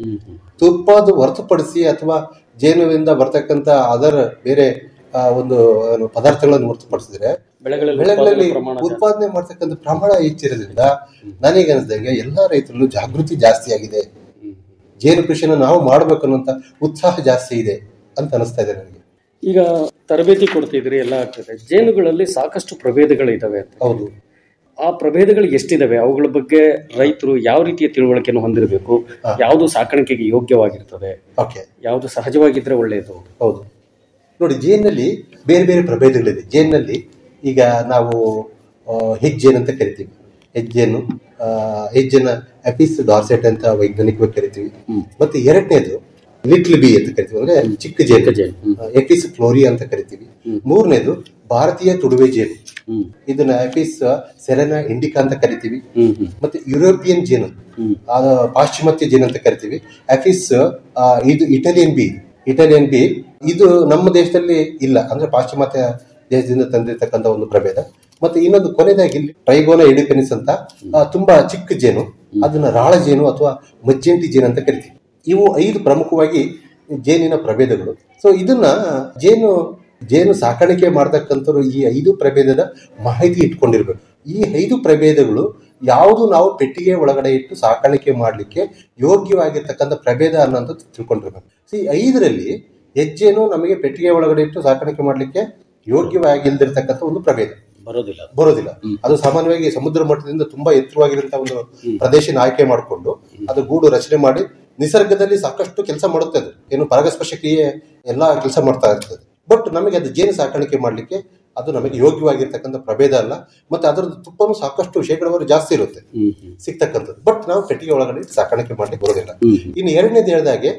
ತುಪ್ಪದ ಹೊರತುಪಡಿಸಿ ಅಥವಾ ಜೇನುವಿಂದ ಬರ್ತಕ್ಕಂಥ ಅದರ ಬೇರೆ ಆ, ಒಂದು ಏನು ಪದಾರ್ಥಗಳನ್ನು ಹೊರತುಪಡಿಸಿದ್ರೆ ಬೆಳೆಗಳಲ್ಲಿ ಬೆಳೆಗಳಲ್ಲಿ ಉತ್ಪಾದನೆ ಪ್ರಮಾಣ ಉತ್ಪಾದನೆ ಮಾಡ್ತಕ್ಕಂಥ ಪ್ರಮಾಣ ಹೆಚ್ಚಿರೋದ್ರಿಂದ ನನಗೆ ಅನಿಸಿದಂಗೆ ಎಲ್ಲಾ ರೈತರಲ್ಲೂ ಜಾಗೃತಿ ಜಾಸ್ತಿ ಆಗಿದೆ ಜೇನು ಕೃಷಿನ ನಾವು ಮಾಡ್ಬೇಕನ್ನೋಂತ ಉತ್ಸಾಹ ಜಾಸ್ತಿ ಇದೆ ಅಂತ ಅನಿಸ್ತಾ ಇದೆ ನನಗೆ ಈಗ ತರಬೇತಿ ಕೊಡ್ತಿದ್ರಿ ಎಲ್ಲ ಆಗ್ತದೆ ಜೇನುಗಳಲ್ಲಿ ಸಾಕಷ್ಟು ಪ್ರಭೇದಗಳಿದಾವೆ ಅಂತ ಹೌದು ಆ ಪ್ರಭೇದಗಳು ಎಷ್ಟಿದಾವೆ ಅವುಗಳ ಬಗ್ಗೆ ರೈತರು ಯಾವ ರೀತಿಯ ತಿಳುವಳಿಕೆಯನ್ನು ಹೊಂದಿರಬೇಕು ಯಾವುದು ಸಾಕಾಣಿಕೆಗೆ ಯೋಗ್ಯವಾಗಿರ್ತದೆ ಓಕೆ ಯಾವುದು ಸಹಜವಾಗಿದ್ರೆ ಒಳ್ಳೆಯದು ಹೌದು ನೋಡಿ ಜೇನಲ್ಲಿ ಬೇರೆ ಬೇರೆ ಪ್ರಭೇದಗಳಿದೆ ಜೇನಲ್ಲಿ ಈಗ ನಾವು ಆ, ಹೆಜ್ಜೇನು ಅಂತ ಕರಿತೀವಿ ಹೆಜ್ಜೆಯನ್ನು ಆ, ಹೆಜ್ಜೆನ ಅಪಿಸ್ ಡಾರ್ಸೆಟ್ ಅಂತ ವೈಜ್ಞಾನಿಕವಾಗಿ ಕರಿತೀವಿ ಮತ್ತೆ ಎರಡನೇದು ಲಿಟ್ಲ್ ಬಿ ಅಂತ ಕರಿತೀವಿ ಅಂದ್ರೆ ಚಿಕ್ಕ ಜೇನು ಎಪಿಸ್ ಫ್ಲೋರಿಯಾ ಅಂತ ಕರಿತೀವಿ ಮೂರನೇದು ಭಾರತೀಯ ತುಡುವೆ ಜೇನು ಇದನ್ನ ಎಪಿಸ್ ಸೆರೆನಾ ಇಂಡಿಕಾ ಅಂತ ಕರಿತೀವಿ ಮತ್ತೆ ಯುರೋಪಿಯನ್ ಜೇನು ಆ, ಪಾಶ್ಚಿಮಾತ್ಯ ಜೇನು ಅಂತ ಕರಿತೀವಿ ಅಫಿಸ್ ಆ, ಇದು ಇಟಾಲಿಯನ್ ಬಿ ಇಟಾಲಿಯನ್ ಬಿ ಇದು ನಮ್ಮ ದೇಶದಲ್ಲಿ ಇಲ್ಲ ಅಂದ್ರೆ ಪಾಶ್ಚಿಮಾತ್ಯ ದೇಶದಿಂದ ತಂದಿರತಕ್ಕಂತ ಒಂದು ಪ್ರಭೇದ ಮತ್ತೆ ಇನ್ನೊಂದು ಕೊನೆಯದಾಗಿ ಟ್ರೈಗೋನ ಎಡಿಪೆನಿಸ್ ಅಂತ ಆ, ತುಂಬಾ ಚಿಕ್ಕ ಜೇನು ಅದನ್ನ ರಾಳ ಜೇನು ಅಥವಾ ಮಜ್ಜೆಂಟಿ ಜೇನು ಅಂತ ಕರಿತೀವಿ ಇವು ಐದು ಪ್ರಮುಖವಾಗಿ ಜೇನಿನ ಪ್ರಭೇದಗಳು ಸೊ ಇದನ್ನ ಜೇನು ಜೇನು ಸಾಕಾಣಿಕೆ ಮಾಡ್ತಕ್ಕಂಥವ್ರು ಈ ಐದು ಪ್ರಭೇದದ ಮಾಹಿತಿ ಇಟ್ಕೊಂಡಿರ್ಬೇಕು ಈ ಐದು ಪ್ರಭೇದಗಳು ಯಾವುದು ನಾವು ಪೆಟ್ಟಿಗೆ ಒಳಗಡೆ ಇಟ್ಟು ಸಾಕಾಣಿಕೆ ಮಾಡಲಿಕ್ಕೆ ಯೋಗ್ಯವಾಗಿರ್ತಕ್ಕಂಥ ಪ್ರಭೇದ ಅನ್ನೋಂಥದ್ದು ತಿಳ್ಕೊಂಡಿರ್ಬೇಕು ಸೊ ಈ ಐದರಲ್ಲಿ ಹೆಜ್ಜೆನು ನಮಗೆ ಪೆಟ್ಟಿಗೆ ಒಳಗಡೆ ಇಟ್ಟು ಸಾಕಾಣಿಕೆ ಮಾಡಲಿಕ್ಕೆ ಯೋಗ್ಯವಾಗಿಲ್ದಿರ್ತಕ್ಕಂಥ ಒಂದು ಪ್ರಭೇದ ಬರೋದಿಲ್ಲ ಬರೋದಿಲ್ಲ ಅದು ಸಾಮಾನ್ಯವಾಗಿ ಸಮುದ್ರ ಮಟ್ಟದಿಂದ ತುಂಬಾ ಎತ್ತರವಾಗಿರುವಂತಹ ಒಂದು ಪ್ರದೇಶನ ಆಯ್ಕೆ ಮಾಡಿಕೊಂಡು ಅದು ಗೂಡು ರಚನೆ ಮಾಡಿ ನಿಸರ್ಗದಲ್ಲಿ ಸಾಕಷ್ಟು ಕೆಲಸ ಮಾಡುತ್ತೆ ಅದು ಏನು ಪರಾಗಸ್ಪರ್ಶ ಕ್ರಿಯೆ ಎಲ್ಲಾ ಕೆಲಸ ಮಾಡ್ತಾ ಇರ್ತದೆ ಬಟ್ ನಮಗೆ ಅದು ಜೇನು ಸಾಕಾಣಿಕೆ ಮಾಡಲಿಕ್ಕೆ ಅದು ನಮಗೆ ಯೋಗ್ಯವಾಗಿರ್ತಕ್ಕಂಥ ಪ್ರಭೇದ ಅಲ್ಲ ಮತ್ತೆ ಅದರದ್ದು ತುಪ್ಪನೂ ಸಾಕಷ್ಟು ಶೇಕಡವಾರು ಜಾಸ್ತಿ ಇರುತ್ತೆ ಸಿಗ್ತಕ್ಕಂಥದ್ದು ಬಟ್ ನಾವು ಪೆಟ್ಟಿಗೆ ಒಳಗಡೆ ಇಟ್ಟು ಸಾಕಾಣಿಕೆ ಮಾಡ್ಲಿಕ್ಕೆ ಬರೋದಿಲ್ಲ ಇನ್ನು ಎರಡನೇದು ಹೇಳಿದಾಗೆ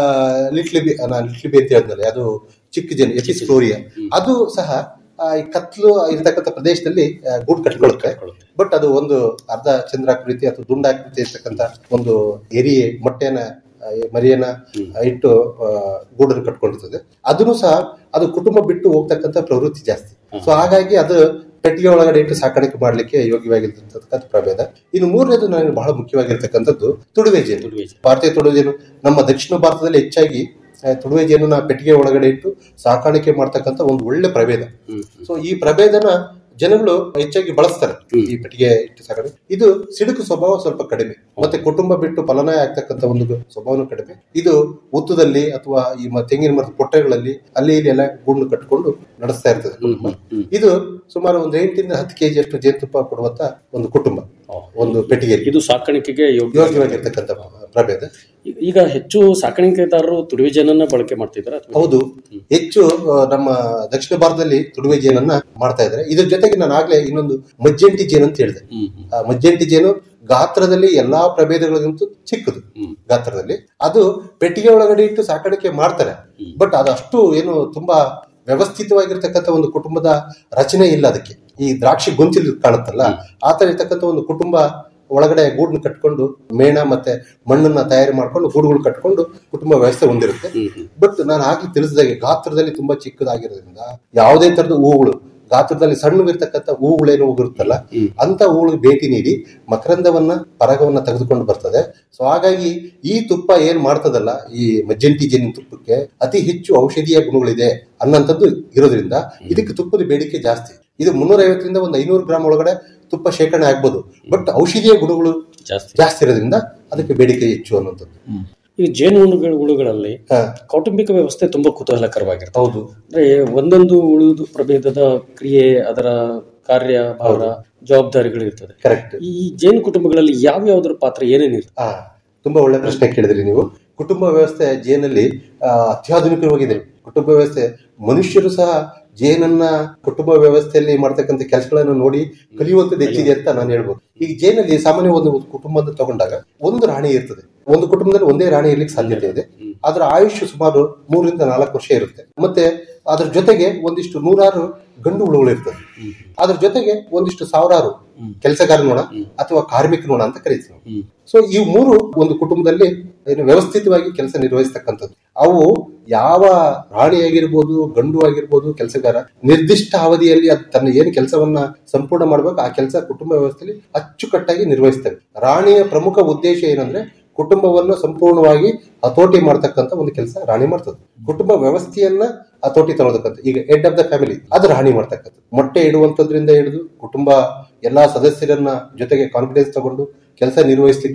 ಲಿಟ್ಲಿ ಬಿ ನಾನು ಲಿಟ್ಲಿ ಬಿ ಅಂತ ಹೇಳಿದ್ನಲ್ಲ ಅದು ಚಿಕ್ಕ ಜನ ಎಪಿಸ್ ಫ್ಲೋರಿಯಾ ಅದು ಸಹ ಆ, ಈ ಕತ್ಲು ಇರತಕ್ಕಂಥ ಪ್ರದೇಶದಲ್ಲಿ ಆ, ಗೂಡು ಕಟ್ಕೊಳ್ಳುತ್ತೆ ಬಟ್ ಅದು ಒಂದು ಅರ್ಧ ಚಂದ್ರಾಕೃತಿ ಅಥವಾ ದುಂಡಾಕೃತಿ ಇರ್ತಕ್ಕಂಥ ಒಂದು ಎರಿಯೆ ಮೊಟ್ಟೆನ ಆ, ಮರಿಯನ್ನ ಆ, ಇಟ್ಟು ಆ, ಗೂಡನ್ನು ಕಟ್ಕೊಂಡಿರ್ತದೆ ಅದನ್ನು ಸಹ ಅದು ಕುಟುಂಬ ಬಿಟ್ಟು ಹೋಗ್ತಕ್ಕಂಥ ಪ್ರವೃತ್ತಿ ಜಾಸ್ತಿ ಸೊ ಹಾಗಾಗಿ ಅದು ಪೆಟ್ಟಿಗೆ ಒಳಗಡೆ ಇಟ್ಟು ಸಾಕಾಣಿಕೆ ಮಾಡ್ಲಿಕ್ಕೆ ಯೋಗ್ಯವಾಗಿರ್ತಕ್ಕಂಥ ಪ್ರಭೇದ ಇನ್ನು ಮೂರನೇದು ನನಗೆ ಬಹಳ ಮುಖ್ಯವಾಗಿರ್ತಕ್ಕಂಥದ್ದು ತುಡುವೆ ಜೇನು ಭಾರತೀಯ ತುಡುವೆ ಜೇನು ನಮ್ಮ ದಕ್ಷಿಣ ಭಾರತದಲ್ಲಿ ಹೆಚ್ಚಾಗಿ ಆ, ತುಡುವೆ ಜೇನುನ ಪೆಟ್ಟಿಗೆ ಒಳಗಡೆ ಇಟ್ಟು ಸಾಕಾಣಿಕೆ ಮಾಡ್ತಕ್ಕಂಥ ಒಂದು ಒಳ್ಳೆ ಪ್ರಭೇದ ಸೊ ಈ ಪ್ರಭೇದನ ಜನಗಳು ಹೆಚ್ಚಾಗಿ ಬಳಸ್ತಾರೆ ಈ ಪೆಟ್ಟಿಗೆ ಇಟ್ಟು ಸಾಕಾಣಿಕೆ ಇದು ಸಿಡುಕು ಸ್ವಭಾವ ಸ್ವಲ್ಪ ಕಡಿಮೆ ಮತ್ತೆ ಕುಟುಂಬ ಬಿಟ್ಟು ಫಲನಾಯ ಆಗ್ತಕ್ಕಂಥ ಒಂದು ಸ್ವಭಾವನೂ ಕಡಿಮೆ ಇದು ಉತ್ತದಲ್ಲಿ ಅಥವಾ ಈ ಮ- ತೆಂಗಿನ ಮರದ ಪೊಟ್ಟೆಗಳಲ್ಲಿ ಅಲ್ಲಿ ಇಲ್ಲಿ ಎಲ್ಲ ಗೂಡು ಕಟ್ಕೊಂಡು ನಡೆಸ್ತಾ ಇರ್ತದೆ ಕುಟುಂಬ ಇದು ಸುಮಾರು ಒಂದು ಎಂಟರಿಂದ ಹತ್ತು ಕೆಜಿ ಅಷ್ಟು ಜೇನುತುಪ್ಪ ಕೊಡುವಂತ ಒಂದು ಕುಟುಂಬ ಒಂದು ಪೆಟ್ಟಿಗೆ ಇದು ಸಾಕಾಣಿಕೆಗೆ ಯೋಗ್ಯ ಯೋಗ್ಯವಾಗಿರ್ತಕ್ಕಂಥ ಪ್ರಭೇದ ಈ- ಈಗ ಹೆಚ್ಚು ಸಾಕಾಣಿಕೆದಾರರು ತುಡುವೆ ಜೇನನ್ನ ಬಳಕೆ ಮಾಡ್ತಿದ್ದಾರೆ ಹೌದು ಹೆಚ್ಚು ಆ, ನಮ್ಮ ದಕ್ಷಿಣ ಭಾರತದಲ್ಲಿ ತುಡುವೆ ಜೇನನ್ನ ಮಾಡ್ತಾ ಇದ್ದಾರೆ ಇದ್ರ ಜೊತೆಗೆ ನಾನು ಆಗ್ಲೇ ಇನ್ನೊಂದು ಮಜ್ಜೆಂಟಿ ಜೇನು ಅಂತ ಹೇಳಿದೆ ಆ ಮಜ್ಜೆಂಟಿ ಜೇನು ಗಾತ್ರದಲ್ಲಿ ಎಲ್ಲಾ ಪ್ರಭೇದಗಳಿಗಿಂತೂ ಚಿಕ್ಕದು ಗಾತ್ರದಲ್ಲಿ ಅದು ಪೆಟ್ಟಿಗೆ ಒಳಗಡೆ ಇಟ್ಟು ಸಾಕಾಣಿಕೆ ಮಾಡ್ತಾರೆ ಬಟ್ ಅದು ಅಷ್ಟು ಏನು ತುಂಬಾ ವ್ಯವಸ್ಥಿತವಾಗಿರ್ತಕ್ಕಂಥ ಒಂದು ಕುಟುಂಬದ ರಚನೆ ಇಲ್ಲ ಅದಕ್ಕೆ ಈ ದ್ರಾಕ್ಷಿ ಗೊಂಚಿಲ್ ಕಾಣುತ್ತಲ್ಲ ಆ ತರ ಇರ್ತಕ್ಕಂಥ ಒಂದು ಕುಟುಂಬ ಒಳಗಡೆ ಗೂಡನ್ನ ಕಟ್ಕೊಂಡು ಮೇಣ ಮತ್ತೆ ಮಣ್ಣನ್ನ ತಯಾರಿ ಮಾಡ್ಕೊಂಡು ಗೂಡುಗಳು ಕಟ್ಕೊಂಡು ಕುಟುಂಬ ವ್ಯವಸ್ಥೆ ಹೊಂದಿರುತ್ತೆ ಬಟ್ ನಾನು ಆಗ್ಲಿ ತಿಳಿಸಿದಾಗೆ ಗಾತ್ರದಲ್ಲಿ ತುಂಬಾ ಚಿಕ್ಕದಾಗಿರೋದ್ರಿಂದ ಯಾವುದೇ ತರದ ಹೂವುಗಳು ಗಾತ್ರದಲ್ಲಿ ಸಣ್ಣವಿರ್ತಕ್ಕಂಥ ಹೂವುಗಳೇನು ಹೋಗಿರುತ್ತಲ್ಲ ಅಂತ ಹೂವುಗಳಿಗೆ ಭೇಟಿ ನೀಡಿ ಮಕರಂದವನ್ನ ಪರಾಗವನ್ನ ತೆಗೆದುಕೊಂಡು ಬರ್ತದೆ ಸೊ ಹಾಗಾಗಿ ಈ ತುಪ್ಪ ಏನ್ ಮಾಡ್ತದಲ್ಲ ಈ ಮಜ್ಜಂಟಿ ಜೇನಿನ ತುಪ್ಪಕ್ಕೆ ಅತಿ ಹೆಚ್ಚು ಔಷಧೀಯ ಗುಣಗಳಿದೆ ಅನ್ನಂಥದ್ದು ಇರೋದ್ರಿಂದ ಇದಕ್ಕೆ ತುಪ್ಪದ ಬೇಡಿಕೆ ಜಾಸ್ತಿ ಇದು ಮುನ್ನೂರ ಐವತ್ತರಿಂದ ಒಂದು ಐನೂರು ಗ್ರಾಮ್ ಒಳಗಡೆ ತುಪ್ಪ ಶೇಖರಣೆ ಆಗ್ಬೋದು ಬಟ್ ಔಷಧೀಯ ಗುಣಗಳು ಜಾಸ್ತಿ ಇರೋದ್ರಿಂದ ಅದಕ್ಕೆ ಬೇಡಿಕೆ ಹೆಚ್ಚು ಅನ್ನೋಂಥದ್ದು ಈ ಜೇನು ಹುಳುಗಳ ಹುಳುಗಳಲ್ಲಿ ಕೌಟುಂಬಿಕ ವ್ಯವಸ್ಥೆ ತುಂಬಾ ಕುತೂಹಲಕರವಾಗಿರುತ್ತೆ ಹೌದು ಅಂದ್ರೆ ಒಂದೊಂದು ಉಳಿದು ಪ್ರಭೇದದ ಕ್ರಿಯೆ ಅದರ ಕಾರ್ಯ ಭಾರ ಜವಾಬ್ದಾರಿಗಳು ಇರ್ತದೆ ಕರೆಕ್ಟ್ ಈ ಜೇನು ಕುಟುಂಬಗಳಲ್ಲಿ ಯಾವ ಯಾವ್ದ್ರ ಪಾತ್ರ ಏನೇನಿರುತ್ತೆ ಆ ತುಂಬಾ ಒಳ್ಳೆ ಪ್ರಶ್ನೆ ಕೇಳಿದ್ರಿ ನೀವು ಕುಟುಂಬ ವ್ಯವಸ್ಥೆ ಜೇನಲ್ಲಿ ಆ, ಅತ್ಯಾಧುನಿಕವಾಗಿದೆ ಕುಟುಂಬ ವ್ಯವಸ್ಥೆ ಮನುಷ್ಯರು ಸಹ ಜೇನನ್ನ ಕುಟುಂಬ ವ್ಯವಸ್ಥೆಯಲ್ಲಿ ಮಾಡ್ತಕ್ಕಂಥ ಕೆಲಸಗಳನ್ನು ನೋಡಿ ಕಲಿಯುವಂತದ್ದು ಹೆಚ್ಚಿದೆ ಅಂತ ನಾನು ಹೇಳ್ಬೋದು ಈಗ ಜೇನಲ್ಲಿ ಸಾಮಾನ್ಯ ಒಂದು ಕುಟುಂಬದ ತಗೊಂಡಾಗ ಒಂದು ರಾಣಿ ಇರ್ತದೆ ಒಂದು ಕುಟುಂಬದಲ್ಲಿ ಒಂದೇ ರಾಣಿ ಇರ್ಲಿಕ್ಕೆ ಸಾಧ್ಯತೆ ಇದೆ ಅದರ ಆಯುಷ್ಯ ಸುಮಾರು ಮೂರರಿಂದ ನಾಲ್ಕು ವರ್ಷ ಇರುತ್ತೆ ಮತ್ತೆ ಅದ್ರ ಜೊತೆಗೆ ಒಂದಿಷ್ಟು ನೂರಾರು ಗಂಡು ಹುಳುಗಳು ಇರ್ತದೆ ಅದ್ರ ಜೊತೆಗೆ ಒಂದಿಷ್ಟು ಸಾವಿರಾರು ಕೆಲಸಗಾರ ನೋಣ ಅಥವಾ ಕಾರ್ಮಿಕ ನೋಣ ಅಂತ ಕರಿತೀವಿ ನಾವು. ಸೊ ಈ ಮೂರು ಒಂದು ಕುಟುಂಬದಲ್ಲಿ ಏನು ವ್ಯವಸ್ಥಿತವಾಗಿ ಕೆಲಸ ನಿರ್ವಹಿಸ್ತಕ್ಕಂಥದ್ದು ಅವು ಯಾವ ರಾಣಿ ಆಗಿರ್ಬೋದು ಗಂಡು ಆಗಿರ್ಬೋದು ಕೆಲಸಗಾರ ನಿರ್ದಿಷ್ಟ ಅವಧಿಯಲ್ಲಿ ಅದು ತನ್ನ ಏನು ಕೆಲಸವನ್ನ ಸಂಪೂರ್ಣ ಮಾಡ್ಬೇಕು ಆ ಕೆಲಸ ಕುಟುಂಬ ವ್ಯವಸ್ಥೆಯಲ್ಲಿ ಅಚ್ಚುಕಟ್ಟಾಗಿ ನಿರ್ವಹಿಸ್ತವೆ ರಾಣಿಯ ಪ್ರಮುಖ ಉದ್ದೇಶ ಏನಂದ್ರೆ ಕುಟುಂಬವನ್ನು ಸಂಪೂರ್ಣವಾಗಿ ಹತೋಟಿ ಮಾಡ್ತಕ್ಕಂಥ ಒಂದು ಕೆಲಸ ರಾಣಿ ಮಾಡ್ತದೆ ಕುಟುಂಬ ವ್ಯವಸ್ಥೆಯನ್ನ ಹತೋಟಿ ತಗೊಳ್ತಕ್ಕಂಥ ಈಗ ಹೆಡ್ ಆಫ್ ದ ಫ್ಯಾಮಿಲಿ ಅದು ರಾಣಿ ಮಾಡ್ತಕ್ಕಂಥ ಮೊಟ್ಟೆ ಇಡುವಂತದ್ರಿಂದ ಹಿಡಿದು ಕುಟುಂಬ ಎಲ್ಲಾ ಸದಸ್ಯರನ್ನ ಜೊತೆಗೆ ಕಾನ್ಫಿಡೆನ್ಸ್ ತಗೊಂಡು ಕೆಲಸ ನಿರ್ವಹಿಸಲಿಕ್ಕೆ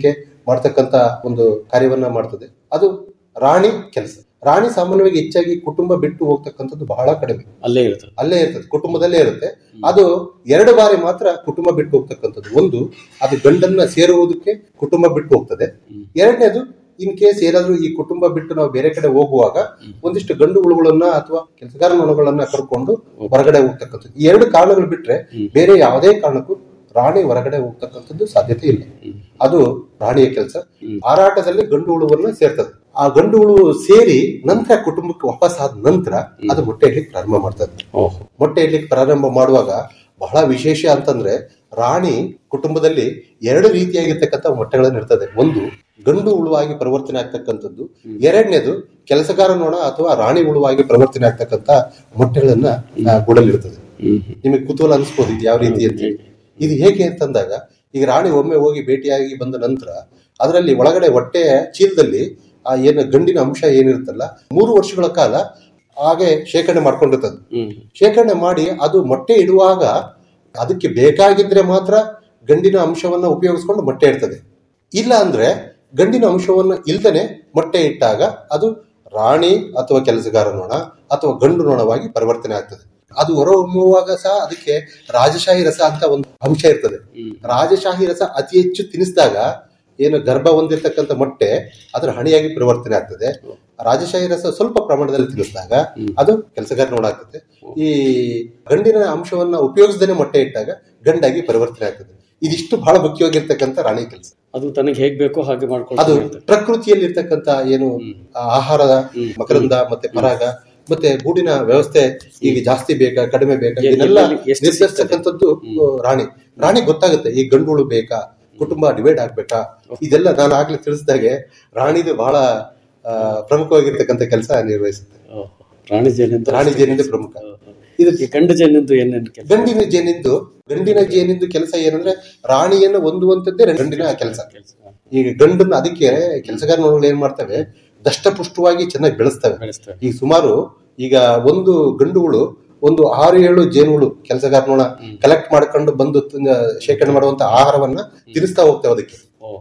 ಮಾಡ್ತಕ್ಕಂತ ಒಂದು ಕಾರ್ಯವನ್ನ ಮಾಡ್ತದೆ ಅದು ರಾಣಿ ಕೆಲಸ ರಾಣಿ ಸಾಮಾನ್ಯವಾಗಿ ಹೆಚ್ಚಾಗಿ ಕುಟುಂಬ ಬಿಟ್ಟು ಹೋಗ್ತಕ್ಕಂಥದ್ದು ಬಹಳ ಕಡಿಮೆ ಅಲ್ಲೇ ಇರ್ತದೆ ಅಲ್ಲೇ ಇರ್ತದೆ ಕುಟುಂಬದಲ್ಲೇ ಇರುತ್ತೆ ಅದು ಎರಡು ಬಾರಿ ಮಾತ್ರ ಕುಟುಂಬ ಬಿಟ್ಟು ಹೋಗ್ತಕ್ಕಂಥದ್ದು ಒಂದು ಅದು ಗಂಡನ್ನ ಸೇರುವುದಕ್ಕೆ ಕುಟುಂಬ ಬಿಟ್ಟು ಹೋಗ್ತದೆ ಎರಡನೇದು ಇನ್ ಕೇಸ್ ಏನಾದ್ರೂ ಈ ಕುಟುಂಬ ಬಿಟ್ಟು ನಾವು ಬೇರೆ ಕಡೆ ಹೋಗುವಾಗ ಒಂದಿಷ್ಟು ಗಂಡು ಹುಳುಗಳನ್ನ ಅಥವಾ ಕೆಲಸಗಾರ ನೊಣಗಳನ್ನ ಕರ್ಕೊಂಡು ಹೊರಗಡೆ ಹೋಗ್ತಕ್ಕಂಥದ್ದು ಈ ಎರಡು ಕಾರಣಗಳು ಬಿಟ್ರೆ ಬೇರೆ ಯಾವುದೇ ಕಾರಣಕ್ಕೂ ರಾಣಿ ಹೊರಗಡೆ ಹೋಗ್ತಕ್ಕಂಥದ್ದು ಸಾಧ್ಯತೆ ಇಲ್ಲ ಅದು ರಾಣಿಯ ಕೆಲಸ ಹಾರಾಟದಲ್ಲಿ ಗಂಡು ಹುಳುವನ್ನ ಸೇರ್ತದೆ ಆ ಗಂಡು ಹುಳು ಸೇರಿ ನಂತರ ಕುಟುಂಬಕ್ಕೆ ವಾಪಸ್ ಆದ ನಂತರ ಅದು ಮೊಟ್ಟೆ ಇಡ್ಲಿಕ್ಕೆ ಪ್ರಾರಂಭ ಮಾಡ್ತದೆ ಮೊಟ್ಟೆ ಇಡ್ಲಿಕ್ಕೆ ಪ್ರಾರಂಭ ಮಾಡುವಾಗ ಬಹಳ ವಿಶೇಷ ಅಂತಂದ್ರೆ ರಾಣಿ ಕುಟುಂಬದಲ್ಲಿ ಎರಡು ರೀತಿಯಾಗಿರ್ತಕ್ಕಂಥ ಮೊಟ್ಟೆಗಳನ್ನು ಇರ್ತದೆ ಒಂದು ಗಂಡು ಹುಳುವಾಗಿ ಪರಿವರ್ತನೆ ಆಗ್ತಕ್ಕಂಥದ್ದು ಎರಡನೇದು ಕೆಲಸಗಾರ ನೊಣ ಅಥವಾ ರಾಣಿ ಹುಳುವಾಗಿ ಪರಿವರ್ತನೆ ಆಗ್ತಕ್ಕಂಥ ಮೊಟ್ಟೆಗಳನ್ನ ಆ, ಗೂಡಲ್ಲಿರ್ತದೆ ನಿಮಗೆ ಕುತೂಹಲ ಅನಿಸ್ಬೋದು ಇದು ಯಾವ ರೀತಿ ಅಂತ ಹೇಳಿ. ಇದು ಹೇಗೆ ಅಂತಂದಾಗ ಈಗ ರಾಣಿ ಒಮ್ಮೆ ಹೋಗಿ ಭೇಟಿಯಾಗಿ ಬಂದ ನಂತರ ಅದರಲ್ಲಿ ಒಳಗಡೆ ಹೊಟ್ಟೆಯ ಚೀಲದಲ್ಲಿ ಆ ಏನು ಗಂಡಿನ ಅಂಶ ಏನಿರುತ್ತಲ್ಲ ಮೂರು ವರ್ಷಗಳ ಕಾಲ ಹಾಗೆ ಶೇಖರಣೆ ಮಾಡ್ಕೊಂಡಿರ್ತದೆ ಶೇಖರಣೆ ಮಾಡಿ ಅದು ಮೊಟ್ಟೆ ಇಡುವಾಗ ಅದಕ್ಕೆ ಬೇಕಾಗಿದ್ರೆ ಮಾತ್ರ ಗಂಡಿನ ಅಂಶವನ್ನ ಉಪಯೋಗಿಸ್ಕೊಂಡು ಮೊಟ್ಟೆ ಇಡ್ತದೆ ಇಲ್ಲ ಅಂದ್ರೆ ಗಂಡಿನ ಅಂಶವನ್ನು ಇಲ್ದನೆ ಮೊಟ್ಟೆ ಇಟ್ಟಾಗ ಅದು ರಾಣಿ ಅಥವಾ ಕೆಲಸಗಾರ ನೊಣ ಅಥವಾ ಗಂಡು ನೊಣವಾಗಿ ಪರಿವರ್ತನೆ ಆಗ್ತದೆ ಅದು ಹೊರಹೊಮ್ಮುವಾಗ ಸಹ ಅದಕ್ಕೆ ರಾಜಶಾಹಿ ರಸ ಅಂತ ಒಂದು ಅಂಶ ಇರ್ತದೆ ರಾಜಶಾಹಿ ರಸ ಅತಿ ಹೆಚ್ಚು ತಿನ್ನಿಸಿದಾಗ ಏನು ಗರ್ಭ ಹೊಂದಿರತಕ್ಕಂಥ ಮೊಟ್ಟೆ ಅದರ ಹಣಿಯಾಗಿ ಪರಿವರ್ತನೆ ಆಗ್ತದೆ ರಾಜಶಾಹಿ ರಸ ಸ್ವಲ್ಪ ಪ್ರಮಾಣದಲ್ಲಿ ತಿನ್ನಿಸಿದಾಗ ಅದು ಕೆಲಸಗಾರ ನೊಣ ಆಗ್ತದೆ ಈ ಗಂಡಿನ ಅಂಶವನ್ನ ಉಪಯೋಗಿಸದೇನೆ ಮೊಟ್ಟೆ ಇಟ್ಟಾಗ ಗಂಡಾಗಿ ಪರಿವರ್ತನೆ ಆಗ್ತದೆ ಇದಿಷ್ಟು ಬಹಳ ಮುಖ್ಯವಾಗಿರ್ತಕ್ಕಂಥ ರಾಣಿ ಕೆಲಸ ಅದು ತನಗೆ ಹೇಗ್ ಬೇಕೋ ಹಾಗೆ ಅದು ಮಾಡ್ಕೊಂಡು ಪ್ರಕೃತಿಯಲ್ಲಿ ಇರ್ತಕ್ಕಂಥ ಏನು ಆ ಆಹಾರದ ಮಕರಂದ ಮತ್ತೆ ಪರಾಗ ಮತ್ತೆ ಗೂಡಿನ ವ್ಯವಸ್ಥೆ ಈಗ ಜಾಸ್ತಿ ಬೇಕಾ ಕಡಿಮೆ ಬೇಕಾ ಎಲ್ಲಿ- ಇದನ್ನೆಲ್ಲ ಎಲ್ಲಿ ಎಷ್ಟು ನಿರ್ಧರಿಸ್ತಕ್ಕಂಥದ್ದು ರಾಣಿ ರಾಣಿ ಗೊತ್ತಾಗುತ್ತೆ ಈ ಗಂಡುಗಳು ಬೇಕಾ ಕುಟುಂಬ ಡಿವೈಡ್ ಆಗ್ಬೇಕಾ ಇದೆಲ್ಲ ನಾನು ಆಗ್ಲೇ ತಿಳಿಸಿದಾಗೆ ರಾಣಿದು ಬಹಳ ಆ, ಪ್ರಮುಖವಾಗಿರ್ತಕ್ಕಂಥ ಕೆಲಸ ನಿರ್ವಹಿಸುತ್ತೆ ರಾಣಿ ಜೇನಿಂದ ರಾಣಿ ಜೇನಿಂದ ಪ್ರಮುಖ ಇದಕ್ಕೆ ಗಂಡು ಜೇನಿಂದು ಏನೇನು ಕೆಲಸ ಗಂಡಿನ ಜೇನಿಂದು ಗಂಡಿನ ಜೇನಿಂದು ಕೆಲಸ ಏನಂದ್ರೆ ರಾಣಿಯನ್ನು ಹೊಂದುವಂತದ್ದೇ ಗಂಡಿನ ಕೆಲಸ ಈಗ ಗಂಡನ್ನ ಅದಕ್ಕೆ ಕೆಲಸಗಾರ ನೋಡಲು ಏನ್ ಮಾಡ್ತವೆ ದಷ್ಟಪುಷ್ಟವಾಗಿ ಚೆನ್ನಾಗಿ ಬೆಳೆಸ್ತವೆ ಈಗ ಸುಮಾರು ಈಗ ಒಂದು ಗಂಡು ಹುಳು ಒಂದು ಆರು ಏಳು ಜೇನುಹುಳು ಕೆಲಸಗಾರ ನೋಡ ಕಲೆಕ್ಟ್ ಮಾಡ್ಕೊಂಡು ಬಂದು ತಿನ್ನ- ಶೇಖರಣೆ ಮಾಡುವಂತ ಆಹಾರವನ್ನ ತಿನ್ನಿಸ್ತಾ ಹೋಗ್ತವೆ ಅದಕ್ಕೆ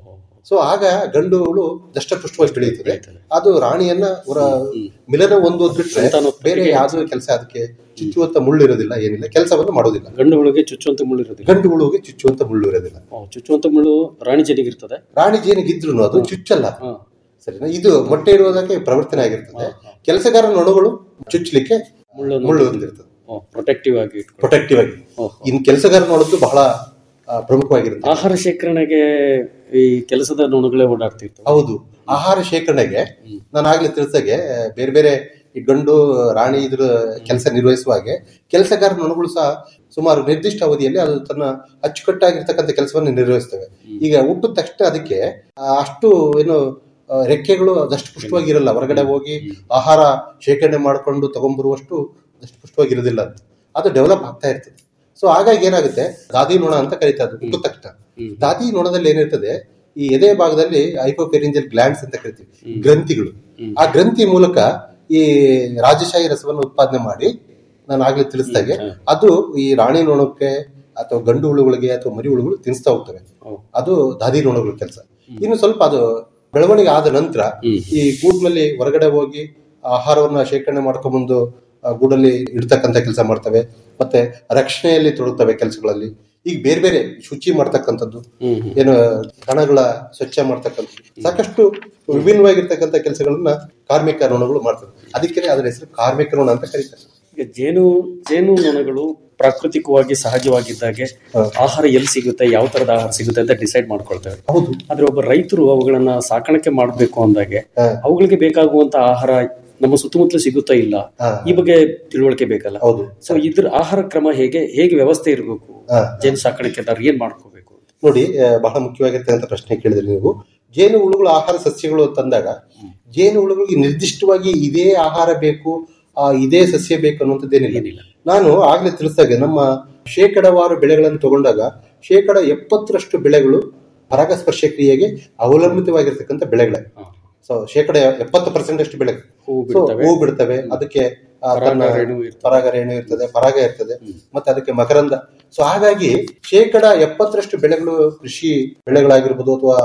ಸೊ ಆಗ ಗಂಡು ಹುಳು ದಷ್ಟಪುಷ್ಟವಾಗಿ ಬೆಳೆಯುತ್ತದೆ ಅದು ರಾಣಿಯನ್ನ ಹೊರ ಮಿಲನ ಒಂದು ಬಿಟ್ರೆ ಬೇರೆ ಯಾವ್ದು ಕೆಲಸ ಅದಕ್ಕೆ ಚುಚ್ಚುವಂತ ಮುಳ್ಳು ಇರೋದಿಲ್ಲ ಏನಿಲ್ಲ ಕೆಲಸವನ್ನು ಮಾಡೋದಿಲ್ಲ ಗಂಡು ಹುಳುಗೆ ಚುಚ್ಚುವಂತ ಮುಳ್ಳು ಇರೋದಿಲ್ಲ ಗಂಡು ಹುಳುಗೆ ಚುಚ್ಚುವಂತ ಮುಳ್ಳು ಇರೋದಿಲ್ಲ ಓ, ಚುಚ್ಚುವಂತ ಮುಳ್ಳು ರಾಣಿ ಜೇನಿಗೆ ಇರ್ತದೆ ರಾಣಿ ಜೇನಿಗಿದ್ರು ಅದು ಚುಚ್ಚಲ್ಲ ಸರಿನಾ ಇದು ಮೊಟ್ಟೆ ಇಡುವುದಕ್ಕೆ ಪ್ರವರ್ತನೆ ಆಗಿರ್ತದೆ ಕೆಲಸಗಾರ ನೊಣಗಳು ಚುಚ್ಚಲಿಕ್ಕೆ ಮುಳ್ಳು ಹೊಂದಿರ್ತದೆ ಪ್ರೊಟೆಕ್ಟಿವ್ ಆಗಿ ಇಟ್ಕೊಂಡು. ಪ್ರೊಟೆಕ್ಟಿವ್ ಆಗಿ ಇನ್ ಕೆಲಸಗಾರ ನೋಡೋದು ಬಹಳ ಆ, ಪ್ರಮುಖವಾಗಿರುತ್ತೆ ಆಹಾರ ಶೇಖರಣೆಗೆ ಈ ಕೆಲಸದ ನೊಣಗಳೇ ಓಡಾಡ್ತಿರ್ತವೆ ಹೌದು ಆಹಾರ ಶೇಖರಣೆಗೆ ನಾನು ಆಗ್ಲೇ ತಿಳಿಸಾಗೆ ಬೇರೆ ಬೇರೆ ಈ ಗಂಡು ರಾಣಿ ಇದ್ರ ಕೆಲಸ ನಿರ್ವಹಿಸುವಾಗೆ ಕೆಲಸಗಾರ ನೊಣಗಳು ಸಹ ಸುಮಾರು ನಿರ್ದಿಷ್ಟ ಅವಧಿಯಲ್ಲಿ ಅದು ತನ್ನ ಅಚ್ಚುಕಟ್ಟಾಗಿರ್ತಕ್ಕಂಥ ಕೆಲಸವನ್ನು ನಿರ್ವಹಿಸ್ತವೆ ಈಗ ಹುಟ್ಟಿದ ತಕ್ಷಣ ಅದಕ್ಕೆ ಆ, ಅಷ್ಟು ಏನು ಆ, ರೆಕ್ಕೆಗಳು ಅದಷ್ಟು ಪುಷ್ಟವಾಗಿರಲ್ಲ ಹೊರಗಡೆ ಹೋಗಿ ಆಹಾರ ಶೇಖರಣೆ ಮಾಡಿಕೊಂಡು ತಗೊಂಡ್ಬರುವಷ್ಟು ಅಷ್ಟು ಪುಷ್ಟವಾಗಿರೋದಿಲ್ಲ ಅಂತ ಅದು ಡೆವಲಪ್ ಆಗ್ತಾ ಇರ್ತದೆ ಸೊ ಹಾಗಾಗಿ ಏನಾಗುತ್ತೆ ದಾದಿ ನೊಣ ಅಂತ ಕರೀತಾರೆ ಅದು ಹುಟ್ಟಿದ ತಕ್ಷಣ ದಾದಿ ನೊಣದಲ್ಲಿ ಏನಿರ್ತದೆ ಈ ಎದೆ ಭಾಗದಲ್ಲಿ ಹೈಪೋಪೆರಿಂಜಲ್ ಗ್ಲ್ಯಾಂಡ್ಸ್ ಅಂತ ಕರಿತೀವಿ ಗ್ರಂಥಿಗಳು ಆ ಗ್ರಂಥಿ ಮೂಲಕ ಈ ರಾಜಶಾಹಿ ರಸವನ್ನು ಉತ್ಪಾದನೆ ಮಾಡಿ ನಾನು ಆಗ್ಲೇ ತಿಳಿಸಿದಾಗೆ ಅದು ಈ ರಾಣಿ ನೊಣಕ್ಕೆ ಅಥವಾ ಗಂಡು ಹುಳುಗಳಿಗೆ ಅಥವಾ ಮರಿ ಹುಳುಗಳು ತಿನ್ನಿಸ್ತಾ ಹೋಗ್ತವೆ ಅದು ದಾದಿ ನೊಣಗಳ ಕೆಲಸ ಇನ್ನು ಸ್ವಲ್ಪ ಅದು ಬೆಳವಣಿಗೆ ಆದ ನಂತರ ಈ ಗೂಡ್ನಲ್ಲಿ ಹೊರಗಡೆ ಹೋಗಿ ಆಹಾರವನ್ನ ಶೇಖರಣೆ ಮಾಡ್ಕೊಂಡ್ಬಂದು ಆ ಗೂಡಲ್ಲಿ ಇಡ್ತಕ್ಕಂಥ ಕೆಲಸ ಮಾಡ್ತವೆ ಮತ್ತೆ ರಕ್ಷಣೆಯಲ್ಲಿ ತೊಡಗ್ತವೆ ಕೆಲಸಗಳಲ್ಲಿ ಈಗ ಬೇರೆ ಬೇರೆ ಶುಚಿ ಮಾಡ್ತಕ್ಕಂಥದ್ದು ಏನು ಕಣಗಳ ಸ್ವಚ್ಛ ಮಾಡ್ತಕ್ಕಂಥದ್ದು ಸಾಕಷ್ಟು ವಿಭಿನ್ನವಾಗಿರ್ತಕ್ಕಂಥ ಕೆಲಸಗಳನ್ನ ಕಾರ್ಮಿಕ ನೊಣಗಳು ಮಾಡ್ತವೆ ಅದಕ್ಕೆ ಅದರ ಹೆಸರು ಕಾರ್ಮಿಕ ನೊಣ ಅಂತ ಕರೀತಾರೆ ಈಗ ಜೇನು ಜೇನು ನೊಣಗಳು ಪ್ರಾಕೃತಿಕವಾಗಿ ಸಹಜವಾಗಿದ್ದಾಗೆ ಆಹಾರ ಎಲ್ಲಿ ಸಿಗುತ್ತೆ ಯಾವ ತರದ ಆಹಾರ ಸಿಗುತ್ತೆ ಅಂತ ಡಿಸೈಡ್ ಮಾಡ್ಕೊಳ್ತೇವೆ ಹೌದು ಆದ್ರೆ ಒಬ್ಬ ರೈತರು ಅವುಗಳನ್ನ ಸಾಕಾಣಿಕೆ ಮಾಡಬೇಕು ಅಂದಾಗೆ ಅವುಗಳಿಗೆ ಬೇಕಾಗುವಂತ ಆಹಾರ ನಮ್ಮ ಸುತ್ತಮುತ್ತಲು ಸಿಗುತ್ತಾ ಇಲ್ಲ ಈ ಬಗ್ಗೆ ತಿಳುವಳಿಕೆ ಬೇಕಲ್ಲ ಹೌದು ಸೊ ಇದ್ರ ಆಹಾರ ಕ್ರಮ ಹೇಗೆ ಹೇಗೆ ವ್ಯವಸ್ಥೆ ಇರಬೇಕು ಜೇನು ಸಾಕಾಣಿಕೆದಾರ ಏನ್ ಮಾಡ್ಕೋಬೇಕು ನೋಡಿ ಆ, ಬಹಳ ಮುಖ್ಯವಾಗಿರ್ತಕ್ಕಂಥ ಪ್ರಶ್ನೆ ಕೇಳಿದ್ರಿ ನೀವು ಜೇನು ಹುಳುಗಳು ಆಹಾರ ಸಸ್ಯಗಳು ಅಂತಂದಾಗ ಜೇನು ಹುಳುಗಳಿಗೆ ನಿರ್ದಿಷ್ಟವಾಗಿ ಇದೇ ಆಹಾರ ಬೇಕು ಆ, ಇದೇ ಸಸ್ಯ ಬೇಕು ಅನ್ನುವಂಥದ್ದೇನಿಲ್ಲ ನಾನು ಆಗ್ಲೇ ತಿಳಿಸಿದಾಗೆ ನಮ್ಮ ಶೇಕಡವಾರು ಬೆಳೆಗಳನ್ನು ತಗೊಂಡಾಗ ಶೇಕಡ ಎಪ್ಪತ್ತರಷ್ಟು ಬೆಳೆಗಳು ಪರಾಗಸ್ಪರ್ಶ ಕ್ರಿಯೆಗೆ ಅವಲಂಬಿತವಾಗಿರ್ತಕ್ಕಂಥ ಬೆಳೆಗಳೇ ಸೊ ಶೇಕಡ ಎಪ್ಪತ್ತು ಪರ್ಸೆಂಟ್ ಅಷ್ಟು ಬೆಳೆ So, ಹೂ ಬಿಡ್ತವೆ ಅದಕ್ಕೆ ಆ, ತನ್ನ ಪರಾಗ ರೇಣು ಇರ್ತದೆ ಪರಾಗ ಇರ್ತದೆ ಮತ್ತೆ ಅದಕ್ಕೆ ಮಕರಂದ ಸೊ ಹಾಗಾಗಿ ಶೇಕಡ ಎಪ್ಪತ್ತರಷ್ಟು ಬೆಳೆಗಳು ಕೃಷಿ ಬೆಳೆಗಳಾಗಿರ್ಬೋದು ಅಥವಾ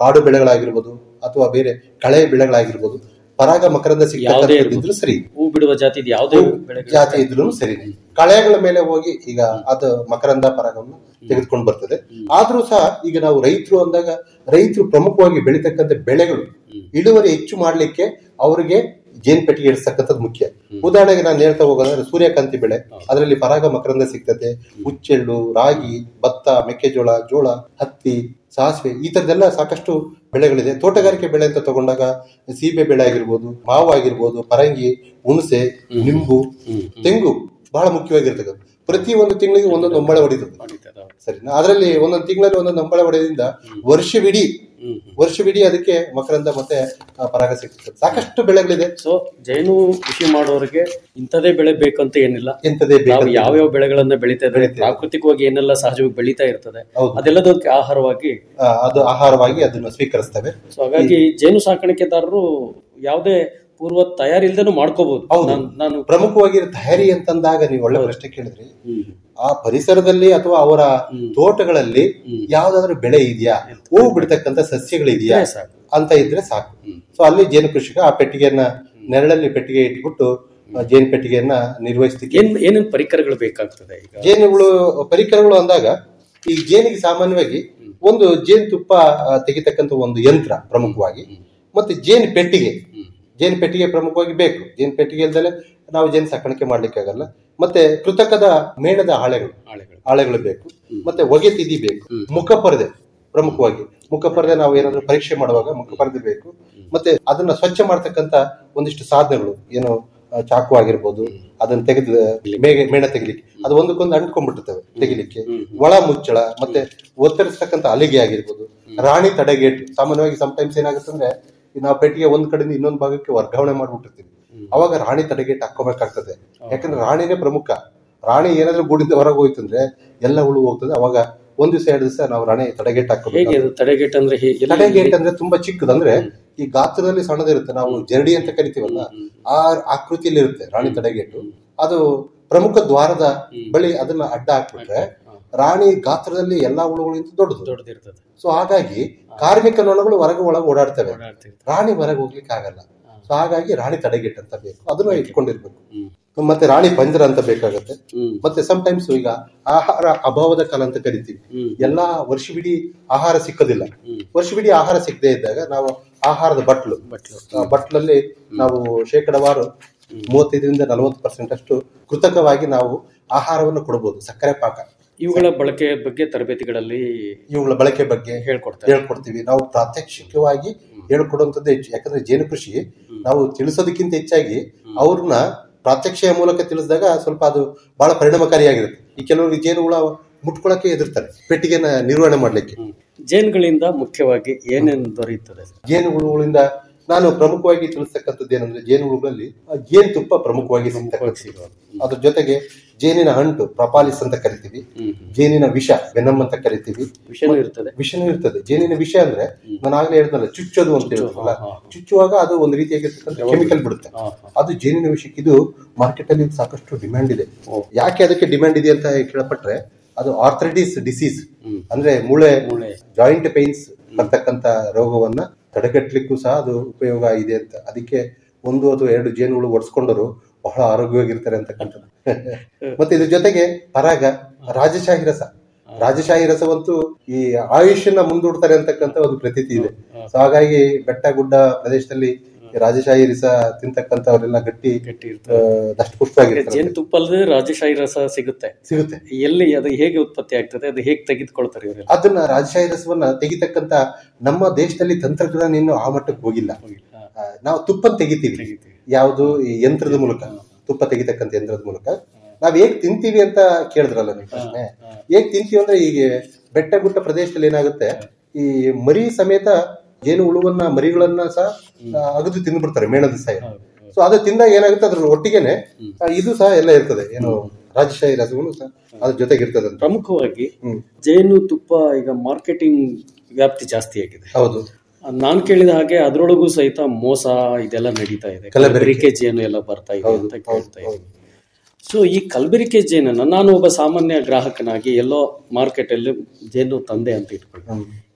ಕಾಡು ಬೆಳೆಗಳಾಗಿರ್ಬೋದು ಅಥವಾ ಬೇರೆ ಕಳೆ ಬೆಳೆಗಳಾಗಿರ್ಬೋದು ಪರಾಗ ಮಕರಂದ ಯಾವುದೇ ಸಿಗ್ತಕ್ಕಂಥದ್ದಿದ್ರು ಸರಿ ಹೂ ಬಿಡುವ ಜಾತಿದ್ ಯಾವುದೇ ಬೆಳೆ ಜಾತಿ ಇದ್ರೂ ಸರಿನೇ ಕಳೆಗಳ ಮೇಲೆ ಹೋಗಿ ಈಗ ಅದು ಮಕರಂದ ಪರಾಗವನ್ನು ತೆಗೆದುಕೊಂಡು ಬರ್ತದೆ ಆದ್ರೂ ಸಹ ಈಗ ನಾವು ರೈತರು ಅಂದಾಗ ರೈತರು ಪ್ರಮುಖವಾಗಿ ಬೆಳಿತಕ್ಕಂಥ ಬೆಳೆಗಳು ಇಳುವರಿ ಹೆಚ್ಚು ಮಾಡ್ಲಿಕ್ಕೆ ಅವರಿಗೆ ಜೇನ್ ಪೆಟ್ಟಿಗೆ ಇಡಿಸ್ತಕ್ಕಂಥದ್ದು ಮುಖ್ಯ ಉದಾಹರಣೆಗೆ ನಾನು ಹೇಳ್ತಾ ಹೋಗೋದಾದ್ರೆ ಸೂರ್ಯಕಾಂತಿ ಬೆಳೆ ಅದರಲ್ಲಿ ಪರಾಗ ಮಕರಂದ ಸಿಗ್ತದೆ ಹುಚ್ಚೆಳ್ಳು ರಾಗಿ ಭತ್ತ ಮೆಕ್ಕೆಜೋಳ ಜೋಳ ಹತ್ತಿ ಸಾಸಿವೆ ಈ ತರದೆಲ್ಲ ಸಾಕಷ್ಟು ಬೆಳೆಗಳಿದೆ ತೋಟಗಾರಿಕೆ ಬೆಳೆ ಅಂತ ತಗೊಂಡಾಗ ಸೀಬೆ ಬೆಳೆ ಆಗಿರ್ಬೋದು ಮಾವು ಆಗಿರ್ಬೋದು ಪರಂಗಿ ಹುಣಸೆ ನಿಂಬು ತೆಂಗು ಬಹಳ ಮುಖ್ಯವಾಗಿರ್ತಕ್ಕಂಥ ಪ್ರತಿ ಒಂದು ತಿಂಗಳಿಗೆ ಒಂದೊಂದು ಒಂಬಳೆ ಹೊಡಿತದೆ ಸರಿ ಅದರಲ್ಲಿ ಒಂದೊಂದು ತಿಂಗಳಲ್ಲಿ ಒಂದೊಂದು ಒಂಬಳೆ ಹೊಡೆಯೋದ್ರಿಂದ ವರ್ಷವಿಡೀ ವರ್ಷವಿಡೀ ಅದಕ್ಕೆ ಮಕರಂದ ಮತ್ತೆ ಆ, ಪರಾಗ ಸಿಗ್ತದೆ ಸಾಕಷ್ಟು ಬೆಳೆಗಳಿದೆ ಸೊ ಜೇನು ಕೃಷಿ ಮಾಡೋರಿಗೆ ಇಂಥದೇ ಬೆಳೆ ಬೇಕಂತ ಏನಿಲ್ಲ ಎಂತದೇ ನಾವು ಯಾವ್ಯಾವ ಬೆಳೆಗಳನ್ನ ಬೆಳೀತಾ ಇದ್ದಾರೆ ಪ್ರಾಕೃತಿಕವಾಗಿ ಏನೆಲ್ಲ ಸಹಜವಾಗಿ ಬೆಳೀತಾ ಇರ್ತದೆ ಅದೆಲ್ಲದಕ್ಕೆ ಆಹಾರವಾಗಿ ಆ, ಅದು ಆಹಾರವಾಗಿ ಅದನ್ನು ಸ್ವೀಕರಿಸ್ತವೆ ಸೊ ಹಾಗಾಗಿ ಜೇನು ಸಾಕಾಣಿಕೆದಾರರು ಯಾವುದೇ ಪೂರ್ವ ತಯಾರಿ ಇಲ್ದೇನು ಮಾಡ್ಕೋಬಹುದು ನಾನ್- ನಾನು ಪ್ರಮುಖವಾಗಿ ತಯಾರಿ ಅಂತಂದಾಗ ನೀವು ಒಳ್ಳೆ ಪ್ರಶ್ನೆ ಕೇಳಿದ್ರಿ ಆ ಪರಿಸರದಲ್ಲಿ ಅಥವಾ ಅವರ ತೋಟಗಳಲ್ಲಿ ಯಾವ್ದಾದ್ರು ಬೆಳೆ ಇದೆಯಾ ಹೂವು ಬಿಡ್ತಕ್ಕಂಥ ಸಸ್ಯಗಳಿದೆಯಾ ಇದ್ರೆ ಸಾಕು. ಅಂತ ಇದ್ರೆ ಸಾಕು ಸೊ ಅಲ್ಲಿ ಜೇನು ಕೃಷಿಕ ಆ ಪೆಟ್ಟಿಗೆಯನ್ನ ನೆರಳಲ್ಲಿ ಪೆಟ್ಟಿಗೆ ಇಟ್ಬಿಟ್ಟು ಆ ಜೇನು ಪೆಟ್ಟಿಗೆಯನ್ನ ನಿರ್ವಹಿಸ್ಲಿಕ್ಕೆ ಏನ್ ಏನೇನ್ ಪರಿಕರಗಳು ಬೇಕಾಗ್ತದೆ ಈಗ ಜೇನುಗಳು ಪರಿಕರಗಳು ಅಂದಾಗ ಈ ಜೇನಿಗೆ ಸಾಮಾನ್ಯವಾಗಿ ಒಂದು ಜೇನು ತುಪ್ಪ ಆ, ತೆಗಿತಕ್ಕಂಥ ಒಂದು ಯಂತ್ರ ಪ್ರಮುಖವಾಗಿ ಮತ್ತೆ ಜೇನು ಪೆಟ್ಟಿಗೆ ಜೇನು ಪೆಟ್ಟಿಗೆ ಪ್ರಮುಖವಾಗಿ ಬೇಕು ಜೇನು ಪೆಟ್ಟಿಗೆ ಇಲ್ದಲೆ ನಾವು ಜೇನು ಸಾಕಾಣಿಕೆ ಮಾಡ್ಲಿಕ್ಕೆ ಆಗಲ್ಲ ಮತ್ತೆ ಕೃತಕದ ಮೇಣದ ಹಾಳೆಗಳು ಹಾಳೆಗಳು ಬೇಕು ಮತ್ತೆ ಹೊಗೆ ತಿದಿ ಬೇಕು ಮುಖಪರದೆ ಪ್ರಮುಖವಾಗಿ ಮುಖಪರದೆ ನಾವು ಏನಾದ್ರು ಪರೀಕ್ಷೆ ಮಾಡುವಾಗ ಮುಖಪರದೆ ಬೇಕು ಮತ್ತೆ ಅದನ್ನ ಸ್ವಚ್ಛ ಮಾಡ್ತಕ್ಕಂತ ಒಂದಿಷ್ಟು ಸಾಧನಗಳು ಏನು ಆ, ಚಾಕು ಆಗಿರ್ಬೋದು ಅದನ್ನ ತೆಗೆದು ಮೇಗೆ ಮೇಣ ತೆಗಿಲಿಕ್ಕೆ ಅದು ಒಂದಕ್ಕೊಂದು ಅಂಟ್ಕೊಂಡ್ಬಿಟ್ಟಿರ್ತವೆ ತೆಗಿಲಿಕ್ಕೆ ಒಳ ಮುಚ್ಚಳ ಮತ್ತೆ ಒತ್ತರಿಸ್ತಕ್ಕಂಥ ಅಲಿಗೆ ಆಗಿರ್ಬೋದು ರಾಣಿ ತಡೆಗೇಟು ಸಾಮಾನ್ಯವಾಗಿ ಸಮಟೈಮ್ಸ್ ಏನಾಗುತ್ತಂದ್ರೆ ಈ ನಾವು ಪೆಟ್ಟಿಗೆ ಒಂದ್ ಕಡೆಯಿಂದ ಇನ್ನೊಂದು ಭಾಗಕ್ಕೆ ವರ್ಗಾವಣೆ ಮಾಡ್ಬಿಟ್ಟಿರ್ತೀವಿ ಅವಾಗ ರಾಣಿ ತಡೆಗೇಟ್ ಹಾಕೋಬೇಕಾಗ್ತದೆ ಯಾಕಂದ್ರೆ ರಾಣಿನೇ ಪ್ರಮುಖ ರಾಣಿ ಏನಾದ್ರೂ ಗೂಡಿಂದ ಹೊರಗೆ ಹೋಯ್ತಂದ್ರೆ ಎಲ್ಲ ಹುಳು ಹೋಗ್ತದೆ ಅವಾಗ ಒಂದ್ ದಿವಸ ಎರಡು ದಿವಸ ನಾವು ರಾಣಿ ತಡೆಗೇಟ್ ಹೇಗೆ ಹಾಕೋಬೇಕು ಅದು ತಡೆಗೇಟ್ ಅಂದ್ರೆ ಹೇ- ಎಲ್ಲಿ- ತಡೆಗೇಟ್ ಅಂದ್ರೆ ತುಂಬಾ ಚಿಕ್ಕದಂದ್ರೆ ಈ ಗಾತ್ರದಲ್ಲಿ ಸಣ್ಣದಿರುತ್ತೆ ನಾವು ಜರಡಿ ಅಂತ ಕರಿತೀವಲ್ಲ ಆ ಆಕೃತಿಯಲ್ಲಿ ಇರುತ್ತೆ ರಾಣಿ ತಡೆಗೇಟು ಅದು ಪ್ರಮುಖ ದ್ವಾರದ ಬಳಿ ಅದನ್ನ ಅಡ್ಡ ಹಾಕ್ಬಿಟ್ರೆ ರಾಣಿ ಗಾತ್ರದಲ್ಲಿ ಎಲ್ಲಾ ಹುಳುಗಳಿಂದ ದೊಡ್ಡದು ದೊಡ್ಡದಿರ್ತದೆ ಸೊ ಹಾಗಾಗಿ ಕಾರ್ಮಿಕ ನೊಣಗಳು ಹೊರಗೆ ಒಳಗೆ ಓಡಾಡ್ತವೆ ರಾಣಿ ಹೊರಗೆ ಹೋಗ್ಲಿಕ್ಕೆ ಆಗಲ್ಲ ಸೊ ಹಾಗಾಗಿ ರಾಣಿ ತಡೆಗೇಟ್ ಅಂತ ಬೇಕು ಅದನ್ನ ಇಟ್ಕೊಂಡಿರ್ಬೇಕು ಮತ್ತೆ ರಾಣಿ ಪಂಜರ ಅಂತ ಬೇಕಾಗತ್ತೆ ಮತ್ತೆ ಟೈಮ್ಸ್ ಈಗ ಆಹಾರ ಅಭಾವದ ಕಾಲ ಅಂತ ಕರಿತೀವಿ ಎಲ್ಲಾ ವರ್ಷವಿಡೀ ಆಹಾರ ಸಿಕ್ಕೋದಿಲ್ಲ ವರ್ಷವಿಡೀ ಆಹಾರ ಸಿಕ್ಕದೆ ಇದ್ದಾಗ ನಾವು ಆಹಾರದ ಬಟ್ಲು ಆ ಬಟ್ಲಲ್ಲಿ ನಾವು ಶೇಕಡವಾರು ಮೂವತ್ತೈದರಿಂದ ನಲವತ್ತು ಪರ್ಸೆಂಟ್ ಅಷ್ಟು ಕೃತಕವಾಗಿ ನಾವು ಆಹಾರವನ್ನು ಕೊಡಬಹುದು ಸಕ್ಕರೆ ಪಾಕ ಇವುಗಳ ಬಳಕೆ ಬಗ್ಗೆ ತರಬೇತಿಗಳಲ್ಲಿ ಇವುಗಳ ಬಳಕೆ ಬಗ್ಗೆ ಹೇಳ್ಕೊಡ್ತಾರೆ ಹೇಳ್ಕೊಡ್ತೀವಿ ನಾವು ಪ್ರಾತ್ಯಕ್ಷಿಕವಾಗಿ ಹೇಳ್ಕೊಡುವಂಥದ್ದು ಹೆಚ್ಚು ಯಾಕಂದ್ರೆ ಜೇನು ಕೃಷಿ ನಾವು ತಿಳಿಸೋದಕ್ಕಿಂತ ಹೆಚ್ಚಾಗಿ ಅವ್ರನ್ನ ಪ್ರಾತ್ಯಕ್ಷೆಯ ಮೂಲಕ ತಿಳಿಸಿದಾಗ ಸ್ವಲ್ಪ ಅದು ಬಹಳ ಪರಿಣಾಮಕಾರಿಯಾಗಿರುತ್ತೆ ಈ ಕೆಲವರು ಜೇನು ಹುಳ ಮುಟ್ಕೊಳಕ್ಕೆ ಎದುರ್ತಾರೆ ಪೆಟ್ಟಿಗೆನ ನಿರ್ವಹಣೆ ಮಾಡ್ಲಿಕ್ಕೆ ಜೇನುಗಳಿಂದ ಮುಖ್ಯವಾಗಿ ಏನೇನು ದೊರೆಯುತ್ತದೆ ಜೇನು ಹುಳುಗಳಿಂದ ನಾನು ಪ್ರಮುಖವಾಗಿ ತಿಳಿಸ್ತಕ್ಕಂಥದ್ದು ಏನಂದ್ರೆ ಜೇನು ಹುಳುಗಳಲ್ಲಿ ಆ, ಜೇನು ತುಪ್ಪ ಪ್ರಮುಖವಾಗಿ ಸಿಗ್ತಕ್ಕಂಥದ್ದು ಅದ್ರ ಜೊತೆಗೆ ಜೇನಿನ ಅಂಟು ಪ್ರಪಾಲಿಸ್ ಅಂತ ಕರಿತೀವಿ ಜೇನಿನ ವಿಷ ವೆನಮ್ ಅಂತ ಕರಿತೀವಿ ವಿಷನೂ ಇರ್ತದೆ ವಿಷನೂ ಇರ್ತದೆ ಜೇನಿನ ವಿಷ ಅಂದ್ರೆ ನಾನು ಆಗ್ಲೇ ಹೇಳಿದ್ನಲ್ಲ ಚುಚ್ಚೋದು ಅಂತ ಹೇಳ್ತಾರಲ್ಲ ಚುಚ್ಚುವಾಗ ಅದು ಒಂದು ರೀತಿಯಾಗಿರ್ತಕ್ಕಂಥ ಕೆಮಿಕಲ್ ಬಿಡುತ್ತೆ ಅದು ಜೇನಿನ ವಿಷಕ್ಕೆ ಇದು ಮಾರ್ಕೆಟ್ ಅಲ್ಲಿ ಸಾಕಷ್ಟು ಡಿಮ್ಯಾಂಡ್ ಇದೆ ಯಾಕೆ ಅದಕ್ಕೆ ಡಿಮ್ಯಾಂಡ್ ಇದೆ ಅಂತ ಕೇಳಪಟ್ರೆ ಅದು ಆರ್ಥ್ರೈಟಿಸ್ ಡಿಸೀಸ್ ಅಂದ್ರೆ ಮೂಳೆ ಜಾಯಿಂಟ್ ಪೈನ್ಸ್ ಬರ್ತಕ್ಕಂತ ರೋಗವನ್ನ ತಡೆಗಟ್ಟಲಿಕ್ಕೂ ಸಹ ಅದು ಉಪಯೋಗ ಇದೆ ಅಂತ ಅದಕ್ಕೆ ಒಂದು ಅಥವಾ ಎರಡು ಜೇನುಗಳು ಒಡ್ಸ್ಕೊಂಡರು ಬಹಳ ಆರೋಗ್ಯವಾಗಿರ್ತಾರೆ ಅಂತಕ್ಕಂಥದ್ದು ಮತ್ತೆ ಇದ್ರ ಜೊತೆಗೆ ಪರಾಗ ರಾಜಶಾಹಿ ರಸ ರಾಜಶಾಹಿ ರಸವಂತೂ ಈ ಆಯುಷ್ಯನ ಮುಂದೂಡ್ತಾರೆ ಅಂತಕ್ಕಂಥ ಒಂದು ಪ್ರತೀತಿ ಇದೆ ಸೊ ಹಾಗಾಗಿ ಬೆಟ್ಟ ಗುಡ್ಡ ಪ್ರದೇಶದಲ್ಲಿ ಈ ರಾಜಶಾಹಿ ರಸ ತಿಂತಕ್ಕಂಥವರೆಲ್ಲ ಗಟ್ಟಿ ಆ, ದಷ್ಟಪುಷ್ಟವಾಗಿರ್ತಾರೆ ಜೇನುತುಪ್ಪ ಅಲ್ಲದೆ ರಾಜಶಾಹಿ ರಸ ಸಿಗುತ್ತೆ ಸಿಗುತ್ತೆ ಎಲ್ಲಿ ಅದು ಹೇಗೆ ಉತ್ಪತ್ತಿ ಆಗ್ತದೆ ಅದು ಹೇಗೆ ತೆಗೆದುಕೊಳ್ತಾರೆ ಇವರೆಲ್ಲ ಅದನ್ನ ರಾಜಶಾಹಿ ರಸವನ್ನ ತೆಗಿತಕ್ಕಂತ ನಮ್ಮ ದೇಶದಲ್ಲಿ ತಂತ್ರಜ್ಞಾನ ಇನ್ನು ಆ ಮಟ್ಟಕ್ಕೆ ಹೋಗಿಲ್ಲ ಆ, ನಾವು ತುಪ್ಪ ತೆಗಿತೀವಿ ಯಾವುದು ಈ ಯಂತ್ರದ ಮೂಲಕ ತುಪ್ಪ ತೆಗಿತಕ್ಕಂತ ಯಂತ್ರದ ಮೂಲಕ ನಾವ್ ಹೇಗ್ ತಿಂತೀವಿ ಅಂತ ಕೇಳಿದ್ರಲ್ಲ ನೀವು ಪ್ರಶ್ನೆ ಹೇಗ್ ತಿಂತೀವಿ ಅಂದ್ರೆ ಈಗ ಬೆಟ್ಟ ಗುಡ್ಡ ಪ್ರದೇಶದಲ್ಲಿ ಏನಾಗುತ್ತೆ ಈ ಮರಿ ಸಮೇತ ಜೇನು ಹುಳುವನ್ನ ಮರಿಗಳನ್ನ ಸಹ ಆ, ಅಗದು ತಿಂದ್ಬಿಡ್ತಾರೆ ಮೇಣದ ಸಹ ಸೊ ಅದು ತಿಂದಾಗ ಏನಾಗುತ್ತೆ ಅದ್ರ ಒಟ್ಟಿಗೆನೆ ಆ, ಇದು ಸಹ ಎಲ್ಲ ಇರ್ತದೆ ಏನು ರಾಜಶಾಹಿ ರಸಗಳು ಸಹ ಅದ್ರ ಜೊತೆಗೆ ಇರ್ತದೆ ಅಂತ. ಪ್ರಮುಖವಾಗಿ ಜೇನು ತುಪ್ಪ ಈಗ ಮಾರ್ಕೆಟಿಂಗ್ ವ್ಯಾಪ್ತಿ ಜಾಸ್ತಿ ಆಗಿದೆ ಹೌದು ನಾನ್ ಕೇಳಿದ ಹಾಗೆ ಅದ್ರೊಳಗೂ ಸಹಿತ ಮೋಸ ಇದೆಲ್ಲ ನಡೀತಾ ಇದೆ ಕಲಬೆರಕೆ. ಕಲಬೆರಕೆ ಜೇನು ಎಲ್ಲ ಬರ್ತಾ ಇದೆ ಅಂತ ಕೇಳ್ತಾ ಇದ್ದೀನಿ ಸೊ ಈ ಕಲಬೆರಕೆ ಜೇನನ್ನ ನಾನು ಒಬ್ಬ ಸಾಮಾನ್ಯ ಗ್ರಾಹಕನಾಗಿ ಎಲ್ಲೋ ಮಾರ್ಕೆಟ್ ಅಲ್ಲಿ ಜೇನು ತಂದೆ ಅಂತ ಇಟ್ಕೊಳ್ಳಿ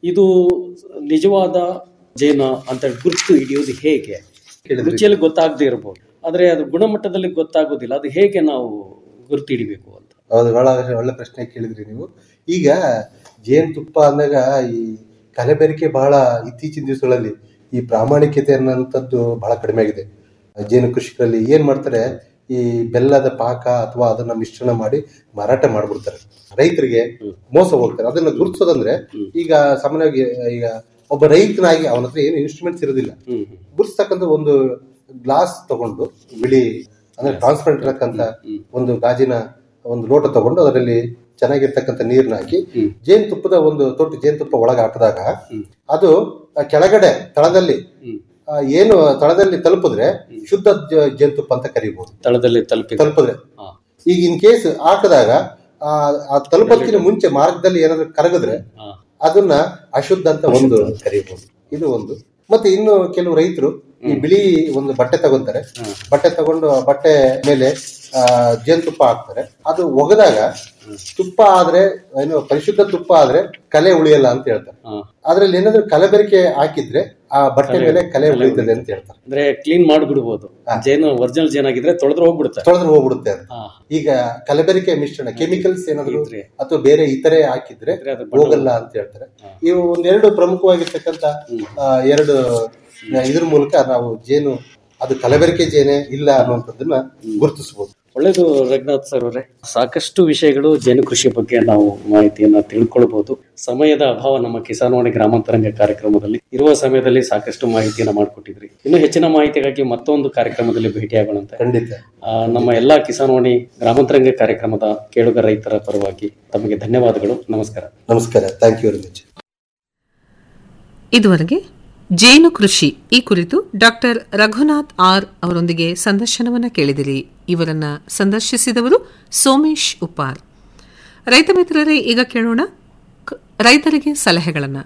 ಇದು ನಿಜವಾದ ಜೇನ ಅಂತ ಗುರುತು ಹಿಡಿಯೋದು ಹೇಗೆ ರುಚಿಯಲ್ಲಿ ಗೊತ್ತಾಗದೇ ಇರಬಹುದು ಆದ್ರೆ ಅದು ಗುಣಮಟ್ಟದಲ್ಲಿ ಗೊತ್ತಾಗೋದಿಲ್ಲ ಅದು ಹೇಗೆ ನಾವು ಗುರುತು ಹಿಡಿಬೇಕು ಅಂತ ಹೌದು ಬಹಳ ಒಳ್ಳೆ ಪ್ರಶ್ನೆ ಕೇಳಿದ್ರಿ ನೀವು ಈಗ ಜೇನುತುಪ್ಪ ಅಂದಾಗ ಈ ಕಲಬೆರಕೆ ಬಹಳ ಇತ್ತೀಚಿನ ದಿವಸಗಳಲ್ಲಿ ಈ ಪ್ರಾಮಾಣಿಕತೆ ಅನ್ನೋಂಥದ್ದು ಬಹಳ ಕಡಿಮೆ ಆಗಿದೆ ಜೇನು ಕೃಷಿಕರಲ್ಲಿ ಏನ್ ಮಾಡ್ತಾರೆ ಈ ಬೆಲ್ಲದ ಪಾಕ ಅಥವಾ ಅದನ್ನ ಮಿಶ್ರಣ ಮಾಡಿ ಮಾರಾಟ ಮಾಡ್ಬಿಡ್ತಾರೆ ರೈತರಿಗೆ ಮೋಸ ಹೋಗ್ತಾರೆ ಅದನ್ನ ಗುರುತಿಸೋದಂದ್ರೆ ಈಗ ಸಾಮಾನ್ಯವಾಗಿ ಈಗ ಒಬ್ಬ ರೈತನಾಗಿ ಅವನ ಹತ್ರ ಏನು ಇನ್ಸ್ಟ್ರೂಮೆಂಟ್ಸ್ ಇರೋದಿಲ್ಲ ಗುರುತಿಸ್ತಕ್ಕಂಥ ಒಂದು ಗ್ಲಾಸ್ ತಗೊಂಡು ಬಿಳಿ ಅಂದ್ರೆ ಟ್ರಾನ್ಸ್ಪರೆಂಟ್ ಇರಕ್ಕಂತ ಒಂದು ಗಾಜಿನ ಒಂದು ಲೋಟ ತಗೊಂಡು ಅದರಲ್ಲಿ ಚೆನ್ನಾಗಿರ್ತಕ್ಕಂಥ ನೀರ್ನ ಹಾಕಿ ಜೇನುತುಪ್ಪದ ಒಂದು ತೊಟ್ಟು ಜೇನುತುಪ್ಪ ಒಳಗೆ ಹಾಕಿದಾಗ ಅದು ಆ ಕೆಳಗಡೆ ತಳದಲ್ಲಿ ಆ, ಏನು ತಳದಲ್ಲಿ ತಲುಪಿದ್ರೆ ಶುದ್ಧ ಜ- ಜೇನುತುಪ್ಪ ಅಂತ ಕರಿಬಹುದು ತಳದಲ್ಲಿ ತಲುಪಿ ತಲುಪಿದ್ರೆ ಈಗ ಇನ್ ಕೇಸ್ ಹಾಕಿದಾಗ ಆ ಆ ತಲುಪೋದಕ್ಕಿಂತ ಮುಂಚೆ ಮಾರ್ಗದಲ್ಲಿ ಏನಾದ್ರು ಕರಗಿದ್ರೆ ಅದನ್ನ ಅಶುದ್ಧ ಅಂತ ಒಂದು ಕರೀಬಹುದು ಇದು ಒಂದು ಮತ್ತೆ ಇನ್ನು ಕೆಲವು ರೈತರು ಈ ಬಿಳಿ ಒಂದು ಬಟ್ಟೆ ತಗೊಂತಾರೆ ಬಟ್ಟೆ ತಗೊಂಡು ಆ ಬಟ್ಟೆ ಮೇಲೆ ಆ ಜೇನುತುಪ್ಪ ಹಾಕ್ತಾರೆ ಅದು ಒಗೆದಾಗ ತುಪ್ಪ ಆದ್ರೆ ಏನು ಪರಿಶುದ್ಧ ತುಪ್ಪ ಆದ್ರೆ ಕಲೆ ಉಳಿಯಲ್ಲ ಅಂತ ಹೇಳ್ತಾರೆ ಅದ್ರಲ್ಲಿ ಏನಾದ್ರು ಕಲಬೆರಕೆ ಹಾಕಿದ್ರೆ ಆ ಬಟ್ಟೆ ಮೇಲೆ ಕಲೆ ಉಳಿತದೆ ಅಂತ ಹೇಳ್ತಾರೆ ಅಂದ್ರೆ ಕ್ಲೀನ್ ಮಾಡಿಬಿಡ್ಬೋದು ಜೇನು ಒರಿಜಿನಲ್ ಜೇನಾಗಿದ್ರೆ ತೊಳೆದ್ರೆ ಹೋಗ್ಬಿಡುತ್ತೆ ತೊಳೆದ್ರೆ ಹೋಗ್ಬಿಡುತ್ತೆ ಅದು ಈಗ ಕಲಬೆರಕೆ ಮಿಶ್ರಣ ಕೆಮಿಕಲ್ಸ್ ಏನಾದ್ರು ಅಥವಾ ಬೇರೆ ಇತರೆ ಹಾಕಿದ್ರೆ ಹೋಗಲ್ಲ ಅಂತ ಹೇಳ್ತಾರೆ ಇವು ಒಂದೆರಡು ಪ್ರಮುಖವಾಗಿರ್ತಕ್ಕಂಥ ಆ, ಎರಡು ಆ, ಇದ್ರ ಮೂಲಕ ನಾವು ಜೇನು ಅದು ಕಲಬೆರಕೆ ಜೇನೆ ಇಲ್ಲ ಅನ್ನುವಂಥದ್ದನ್ನ ಗುರುತಿಸಬಹುದು ಒಳ್ಳೇದು ರಘುನಾಥ್ ಸರ್ ಅವರೇ ಸಾಕಷ್ಟು ವಿಷಯಗಳು ಜೇನು ಕೃಷಿ ಬಗ್ಗೆ ನಾವು ಮಾಹಿತಿಯನ್ನ ತಿಳ್ಕೊಳ್ಬಹುದು ಸಮಯದ ಅಭಾವ ನಮ್ಮ ಕಿಸಾನ್ವಾಣಿ ಗ್ರಾಮಾಂತರಂಗ ಕಾರ್ಯಕ್ರಮದಲ್ಲಿ ಇರುವ ಸಮಯದಲ್ಲಿ ಸಾಕಷ್ಟು ಮಾಹಿತಿಯನ್ನ ಮಾಡಿಕೊಟ್ಟಿದ್ರಿ ಇನ್ನು ಹೆಚ್ಚಿನ ಮಾಹಿತಿಗಾಗಿ ಮತ್ತೊಂದು ಕಾರ್ಯಕ್ರಮದಲ್ಲಿ ಭೇಟಿಯಾಗೋಣ ಅಂತ ಖಂಡಿತ ಆ, ನಮ್ಮ ಎಲ್ಲಾ ಕಿಸಾನ್ವಾಣಿ ಗ್ರಾಮಾಂತರಂಗ ಕಾರ್ಯಕ್ರಮದ ಕೇಳುಗ ರೈತರ ಪರವಾಗಿ ತಮಗೆ ಧನ್ಯವಾದಗಳು ನಮಸ್ಕಾರ ನಮಸ್ಕಾರ ಥ್ಯಾಂಕ್ ಯು ವೆರಿ ಮಚ್ ಇದುವರೆಗೆ ಜೇನು ಕೃಷಿ ಈ ಕುರಿತು ಡಾಕ್ಟರ್ ರಘುನಾಥ್ ಆರ್ ಅವರೊಂದಿಗೆ ಸಂದರ್ಶನವನ್ನ ಕೇಳಿದಿರಿ ಇವರನ್ನ ಸಂದರ್ಶಿಸಿದವರು ಸೋಮೇಶ್ ಉಪಾರ್ ರೈತ ಮಿತ್ರರೇ ಈಗ ಕೇಳೋಣ ಕ- ರೈತರಿಗೆ ಸಲಹೆಗಳನ್ನ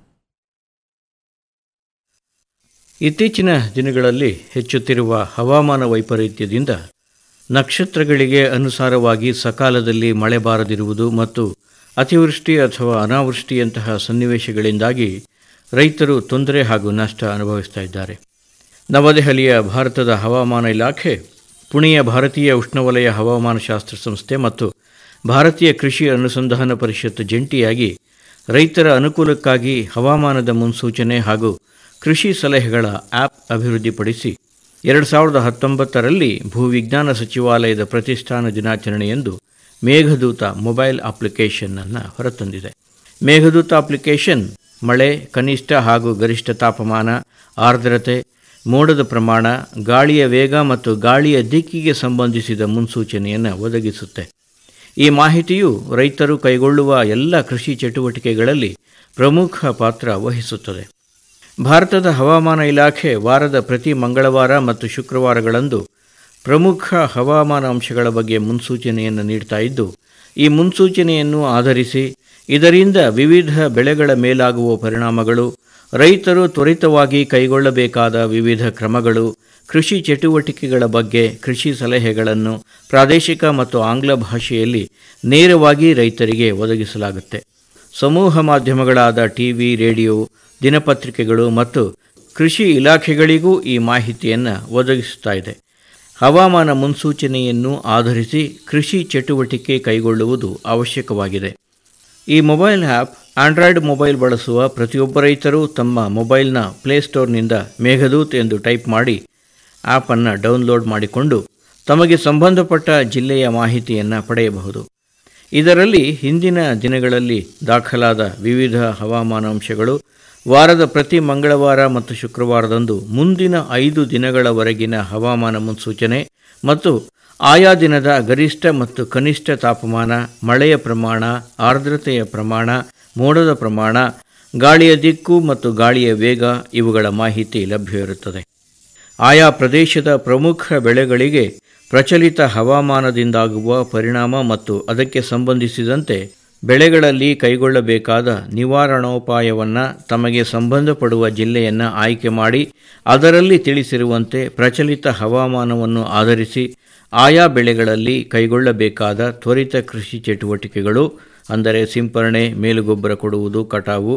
ಇತ್ತೀಚಿನ ದಿನಗಳಲ್ಲಿ ಹೆಚ್ಚುತ್ತಿರುವ ಹವಾಮಾನ ವೈಪರೀತ್ಯದಿಂದ ನಕ್ಷತ್ರಗಳಿಗೆ ಅನುಸಾರವಾಗಿ ಸಕಾಲದಲ್ಲಿ ಮಳೆ ಬಾರದಿರುವುದು ಮತ್ತು ಅತಿವೃಷ್ಟಿ ಅಥವಾ ಅನಾವೃಷ್ಟಿಯಂತಹ ಸನ್ನಿವೇಶಗಳಿಂದಾಗಿ ರೈತರು ತೊಂದರೆ ಹಾಗೂ ನಷ್ಟ ಅನುಭವಿಸ್ತಾ ಇದ್ದಾರೆ ನವದೆಹಲಿಯ ಭಾರತದ ಹವಾಮಾನ ಇಲಾಖೆ ಪುಣೆಯ ಭಾರತೀಯ ಉಷ್ಣವಲಯ ಹವಾಮಾನಶಾಸ್ತ್ರ ಸಂಸ್ಥೆ ಮತ್ತು ಭಾರತೀಯ ಕೃಷಿ ಅನುಸಂಧಾನ ಪರಿಷತ್ ಜಂಟಿಯಾಗಿ ರೈತರ ಅನುಕೂಲಕ್ಕಾಗಿ ಹವಾಮಾನದ ಮುನ್ಸೂಚನೆ ಹಾಗೂ ಕೃಷಿ ಸಲಹೆಗಳ ಆ್ಯಪ್ ಅಭಿವೃದ್ಧಿಪಡಿಸಿ ಎರಡು ಸಾವಿರದ ಹತ್ತೊಂಬತ್ತರಲ್ಲಿ ಭೂವಿಜ್ಞಾನ ಸಚಿವಾಲಯದ ಪ್ರತಿಷ್ಠಾನ ದಿನಾಚರಣೆಯಂದು ಮೇಘದೂತ ಮೊಬೈಲ್ ಅಪ್ಲಿಕೇಶನ್ ಅನ್ನು ಹೊರತಂದಿದೆ ಮೇಘದೂತ ಅಪ್ಲಿಕೇಶನ್ ಮಳೆ ಕನಿಷ್ಠ ಹಾಗೂ ಗರಿಷ್ಠ ತಾಪಮಾನ ಆರ್ದ್ರತೆ ಮೋಡದ ಪ್ರಮಾಣ ಗಾಳಿಯ ವೇಗ ಮತ್ತು ಗಾಳಿಯ ದಿಕ್ಕಿಗೆ ಸಂಬಂಧಿಸಿದ ಮುನ್ಸೂಚನೆಯನ್ನು ಒದಗಿಸುತ್ತೆ ಈ ಮಾಹಿತಿಯು ರೈತರು ಕೈಗೊಳ್ಳುವ ಎಲ್ಲ ಕೃಷಿ ಚಟುವಟಿಕೆಗಳಲ್ಲಿ ಪ್ರಮುಖ ಪಾತ್ರ ವಹಿಸುತ್ತದೆ ಭಾರತದ ಹವಾಮಾನ ಇಲಾಖೆ ವಾರದ ಪ್ರತಿ ಮಂಗಳವಾರ ಮತ್ತು ಶುಕ್ರವಾರಗಳಂದು ಪ್ರಮುಖ ಹವಾಮಾನ ಅಂಶಗಳ ಬಗ್ಗೆ ಮುನ್ಸೂಚನೆಯನ್ನು ನೀಡ್ತಾ ಇದ್ದು ಈ ಮುನ್ಸೂಚನೆಯನ್ನು ಆಧರಿಸಿ ಇದರಿಂದ ವಿವಿಧ ಬೆಳೆಗಳ ಮೇಲಾಗುವ ಪರಿಣಾಮಗಳು ರೈತರು ತ್ವರಿತವಾಗಿ ಕೈಗೊಳ್ಳಬೇಕಾದ ವಿವಿಧ ಕ್ರಮಗಳು ಕೃಷಿ ಚಟುವಟಿಕೆಗಳ ಬಗ್ಗೆ ಕೃಷಿ ಸಲಹೆಗಳನ್ನು ಪ್ರಾದೇಶಿಕ ಮತ್ತು ಆಂಗ್ಲ ಭಾಷೆಯಲ್ಲಿ ನೇರವಾಗಿ ರೈತರಿಗೆ ಒದಗಿಸಲಾಗುತ್ತೆ ಸಮೂಹ ಮಾಧ್ಯಮಗಳಾದ ಟಿವಿ ರೇಡಿಯೋ ದಿನಪತ್ರಿಕೆಗಳು ಮತ್ತು ಕೃಷಿ ಇಲಾಖೆಗಳಿಗೂ ಈ ಮಾಹಿತಿಯನ್ನು ಒದಗಿಸುತ್ತಾ ಇದೆ ಹವಾಮಾನ ಮುನ್ಸೂಚನೆಯನ್ನು ಆಧರಿಸಿ ಕೃಷಿ ಚಟುವಟಿಕೆ ಕೈಗೊಳ್ಳುವುದು ಅವಶ್ಯಕವಾಗಿದೆ ಈ ಮೊಬೈಲ್ ಆ್ಯಪ್ ಆಂಡ್ರಾಯ್ಡ್ ಮೊಬೈಲ್ ಬಳಸುವ ಪ್ರತಿಯೊಬ್ಬ ರೈತರು ತಮ್ಮ ಮೊಬೈಲ್ನ ಪ್ಲೇಸ್ಟೋರ್ನಿಂದ ಮೇಘದೂತ್ ಎಂದು ಟೈಪ್ ಮಾಡಿ ಆ್ಯಪನ್ನು ಡೌನ್ಲೋಡ್ ಮಾಡಿಕೊಂಡು ತಮಗೆ ಸಂಬಂಧಪಟ್ಟ ಜಿಲ್ಲೆಯ ಮಾಹಿತಿಯನ್ನು ಪಡೆಯಬಹುದು ಇದರಲ್ಲಿ ಹಿಂದಿನ ದಿನಗಳಲ್ಲಿ ದಾಖಲಾದ ವಿವಿಧ ಹವಾಮಾನ ಅಂಶಗಳು ವಾರದ ಪ್ರತಿ ಮಂಗಳವಾರ ಮತ್ತು ಶುಕ್ರವಾರದಂದು ಮುಂದಿನ ಐದು ದಿನಗಳವರೆಗಿನ ಹವಾಮಾನ ಮುನ್ಸೂಚನೆ ಮತ್ತು ಆಯಾ ದಿನದ ಗರಿಷ್ಠ ಮತ್ತು ಕನಿಷ್ಠ ತಾಪಮಾನ ಮಳೆಯ ಪ್ರಮಾಣ ಆರ್ದ್ರತೆಯ ಪ್ರಮಾಣ ಮೋಡದ ಪ್ರಮಾಣ ಗಾಳಿಯ ದಿಕ್ಕು ಮತ್ತು ಗಾಳಿಯ ವೇಗ ಇವುಗಳ ಮಾಹಿತಿ ಲಭ್ಯವಿರುತ್ತದೆ ಆಯಾ ಪ್ರದೇಶದ ಪ್ರಮುಖ ಬೆಳೆಗಳಿಗೆ ಪ್ರಚಲಿತ ಹವಾಮಾನದಿಂದಾಗುವ ಪರಿಣಾಮ ಮತ್ತು ಅದಕ್ಕೆ ಸಂಬಂಧಿಸಿದಂತೆ ಬೆಳೆಗಳಲ್ಲಿ ಕೈಗೊಳ್ಳಬೇಕಾದ ನಿವಾರಣೋಪಾಯವನ್ನು ತಮಗೆ ಸಂಬಂಧಪಡುವ ಜಿಲ್ಲೆಯನ್ನು ಆಯ್ಕೆ ಮಾಡಿ ಅದರಲ್ಲಿ ತಿಳಿಸಿರುವಂತೆ ಪ್ರಚಲಿತ ಹವಾಮಾನವನ್ನು ಆಧರಿಸಿ ಆಯಾ ಬೆಳೆಗಳಲ್ಲಿ ಕೈಗೊಳ್ಳಬೇಕಾದ ತ್ವರಿತ ಕೃಷಿ ಚಟುವಟಿಕೆಗಳು ಅಂದರೆ ಸಿಂಪರಣೆ ಮೇಲುಗೊಬ್ಬರ ಕೊಡುವುದು ಕಟಾವು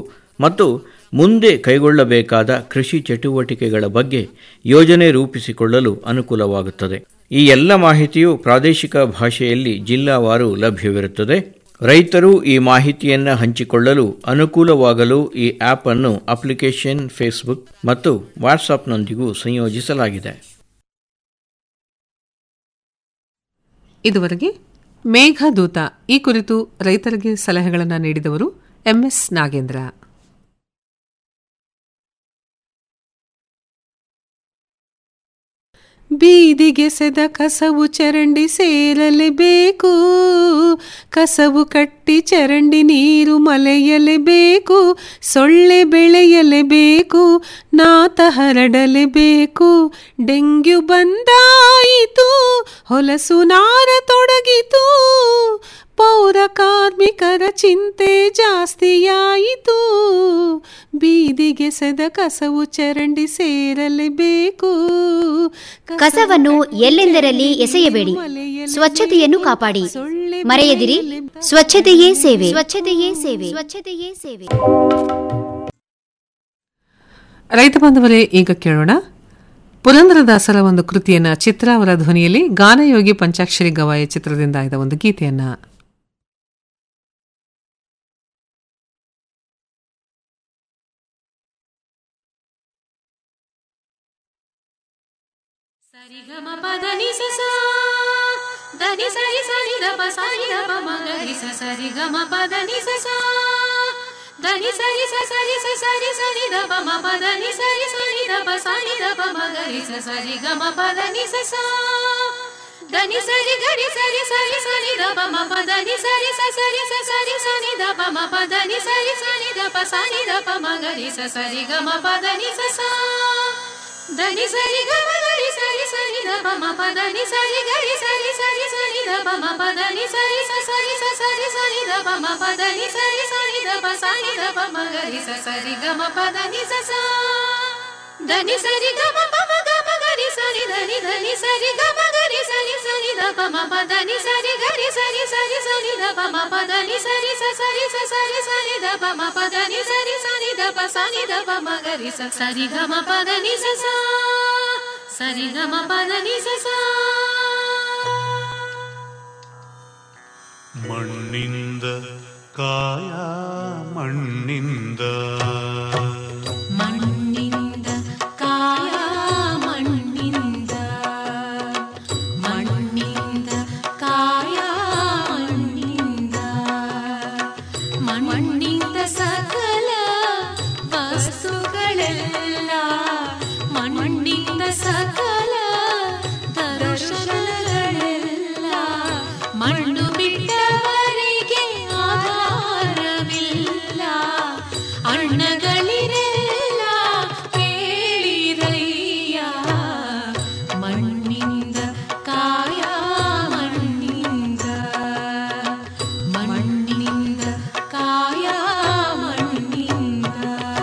ಮತ್ತು ಮುಂದೆ ಕೈಗೊಳ್ಳಬೇಕಾದ ಕೃಷಿ ಚಟುವಟಿಕೆಗಳ ಬಗ್ಗೆ ಯೋಜನೆ ರೂಪಿಸಿಕೊಳ್ಳಲು ಅನುಕೂಲವಾಗುತ್ತದೆ ಈ ಎಲ್ಲ ಮಾಹಿತಿಯು ಪ್ರಾದೇಶಿಕ ಭಾಷೆಯಲ್ಲಿ ಜಿಲ್ಲಾವಾರು ಲಭ್ಯವಿರುತ್ತದೆ ರೈತರು ಈ ಮಾಹಿತಿಯನ್ನು ಹಂಚಿಕೊಳ್ಳಲು ಅನುಕೂಲವಾಗಲು ಈ ಆಪ್ ಅನ್ನು ಅಪ್ಲಿಕೇಶನ್ ಫೇಸ್ಬುಕ್ ಮತ್ತು ವಾಟ್ಸಾಪ್ನೊಂದಿಗೂ ಸಂಯೋಜಿಸಲಾಗಿದೆ ಇದುವರೆಗೆ ಮೇಘದೂತ ಈ ಕುರಿತು ರೈತರಿಗೆ ಸಲಹೆಗಳನ್ನು ನೀಡಿದವರು ಎಂಎಸ್ ನಾಗೇಂದ್ರ ಬೀದಿಗೆ ಸೆದ ಕಸವು ಚರಂಡಿ ಸೇರಲೇಬೇಕು ಕಸವು ಕಟ್ಟಿ ಚರಂಡಿ ನೀರು ಮಲೆಯಲೇಬೇಕು ಸೊಳ್ಳೆ ಬೆಳೆಯಲೇಬೇಕು ನಾತ ಹರಡಲೇಬೇಕು ಡೆಂಗ್ಯೂ ಬಂದಾಯಿತು ಹೊಲಸು ನಾರ ತೊಡಗಿತು ಪೌರ ಕಾರ್ಮಿಕರ ಚಿಂತೆ ಜಾಸ್ತಿಯಾಯಿತು ಬೀದಿಗೆ ಸೆದ ಕಸವು ಚರಂಡಿ ಸೇರಲೇಬೇಕು ಕಸವನ್ನು ಎಲ್ಲೆಂದರಲ್ಲಿ ಎಸೆಯಬೇಡಿ ಸ್ವಚ್ಛತೆಯನ್ನು ಕಾಪಾಡಿ ಮರೆಯದಿರಿ ಸ್ವಚ್ಛತೆಯೇ ಸೇವೆ ಸ್ವಚ್ಛತೆಯೇ ಸೇವೆ ಸ್ವಚ್ಛತೆಯೇ ಸೇವೆ ರೈತ ಬಾಂಧವರೇ ಈಗ ಕೇಳೋಣ ಪುರಂದರದಾಸರ ಒಂದು ಕೃತಿಯನ್ನ ಚಿತ್ರ ಅವರ ಧ್ವನಿಯಲ್ಲಿ ಗಾನಯೋಗಿ ಪಂಚಾಕ್ಷರಿ ಗವಾಯ ಚಿತ್ರದಿಂದ ಆಯ್ದ ಒಂದು ಗೀತೆಯನ್ನ ಸರಿಗಮ ಪದನಿ ಸಸ ಧನಿ ಸರಿ ಸರಿ ದಪ ಸರಿ ದಪ ಮಗರಿ ಸ ಸರಿ ಗಮ ಪದನಿ ಸಸ ಧನಿ ಸರಿ ಸ ಸರಿ ಸ ಸರಿ ಸರಿ ದಪ ಮ ಪದನಿ ಸರಿ ಸರಿ ದಪ ಸರಿ ದಪ ಮಗರಿ ಸ ಸರಿ ಗಮ ಪದನಿ ಸಸ ಧನಿ ಸರಿ ಗರಿ ಸರಿ ಸರಿ ಸರಿ ದಪ ಮ ಪದನಿ ಸರಿ ಸ ಸರಿ ಸ ಸರಿ ಸರಿ ದಪ ಮ ಪದನಿ ಸರಿ ಸರಿ ದಪ ಸರಿ ದಪ ಮಗರಿ ಸ ಸರಿ ಗಮ ಪದನಿ ಸಸ ಧನಿ ಸರಿ ಗಮ ಗರಿ ಸರಿ ಸರಿ ದ ಮ ಪದನಿ ಸರಿ ಗರಿ ಸರಿ ಸರಿ ಸರಿ ದ ಮ ಪದನಿ ಸರಿ ಸ ಸರಿ ಸ ಸರಿ ಸರಿ ದ ಮ ಪದನಿ ಸರಿ ಸರಿ ದ ಪ ಸರಿ ದ ಮ ಗರಿ ಸ ಸರಿ ಗ ಮ ಪದನಿ ಸ ಸ ಧನಿ ಸರಿ ಗ ಮ ಪ ಮ ಗ ಮ ಗರಿ ಸರಿ ಧನಿ ಧನಿ ಸರಿ ಗ ಮ ಗರಿ ಸರಿ ಸರಿ ದ ಪ ಮ ಪದನಿ ಸರಿ ಗರಿ ಸರಿ ಸರಿ ಸರಿ ದ ಪ ಮ ಪದನಿ ಸರಿ ಸ ಸರಿ ಸ ಸರಿ ಸರಿ ದ ಪ ಮ ಪದನಿ ಸರಿ ಸರಿ ದ ಪ ಸರಿ ದ ಪ ಮ ಗರಿ ಸ ಸರಿ ಗ ಮ ಪದನಿ ಸ ಸ ಸರಿ ಗ ಮ ಪದನಿ ಸ ಸ ಮಣ್ಣಿಂದ ಕಾಯ ಮಣ್ಣಿಂದ ಮಣ್ಣಿಂದ ಕಾಯ ಮಣ್ಣಿಂದ ಮಣ್ಣಿಂದ ಕಾಯ ಮಣ್ಣಿಂದ ಮಣ್ಣಿಂದ ಸಕಲ ವಸ್ತುಗಳೆಲ್ಲ ಮಣ್ಣಿಂದ ಸಕಲ ದರ್ಶನಗಳೆಲ್ಲ ಮಣ್ಣು ಬಿಟ್ಟವರಿಗೆ ಆಧಾರವಿಲ್ಲ ಅಣ್ಣಗಳಿರೆಲ್ಲ ಕೇಳಿರಯ್ಯ ಮಣ್ಣಿಂದ ಕಾಯ ಮಣ್ಣಿಂದ ಮಣ್ಣಿಂದ ಕಾಯ ಮಣ್ಣಿಂದ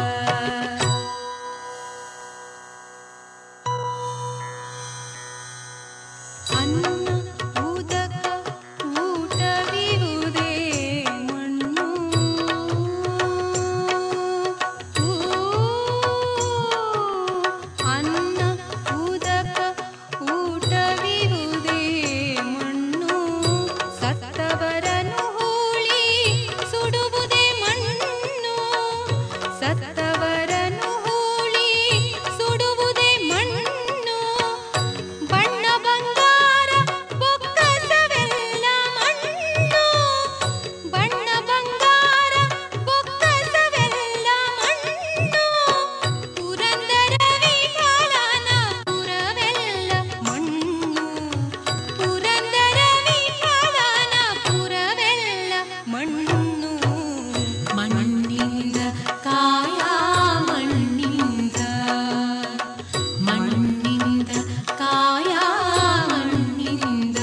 ಅನ್ನ ಉದಕ ಊಟವಿರುವುದೇ ಮಣ್ಣು ಊ, ಅನ್ನ ಉದಕ ಊಟವಿರುವುದೇ ಮಣ್ಣು ಸತ್ತವರನು ಹೂಳಿ ಸುಡುವುದೇ ಮಣ್ಣು ಸತ್ತವರನು ಹೂಳಿ ಸುಡುವುದೇ ಮಣ್ಣು ಬಣ್ಣ ಬಂಗಾರ ಬೊಕ್ಕಸವೆಲ್ಲ ಮಣ್ಣು ಬಣ್ಣ ಬಂಗಾರ ಬೊಕ್ಕಸವೆಲ್ಲ ಮಣ್ಣು ಪುರಂದರ ವಿಠಲನ ಪುರವೆಲ್ಲ ಮಣ್ಣು ಪುರಂದರ ವಿಠಲನ ಪುರವೆಲ್ಲ ಮಣ್ಣು ಮಣ್ಣಿಂದ ಕಾಯ ಮಣ್ಣಿಂದ ಮಣ್ಣಿಂದ ಕಾಯ ಮಣ್ಣಿಂದ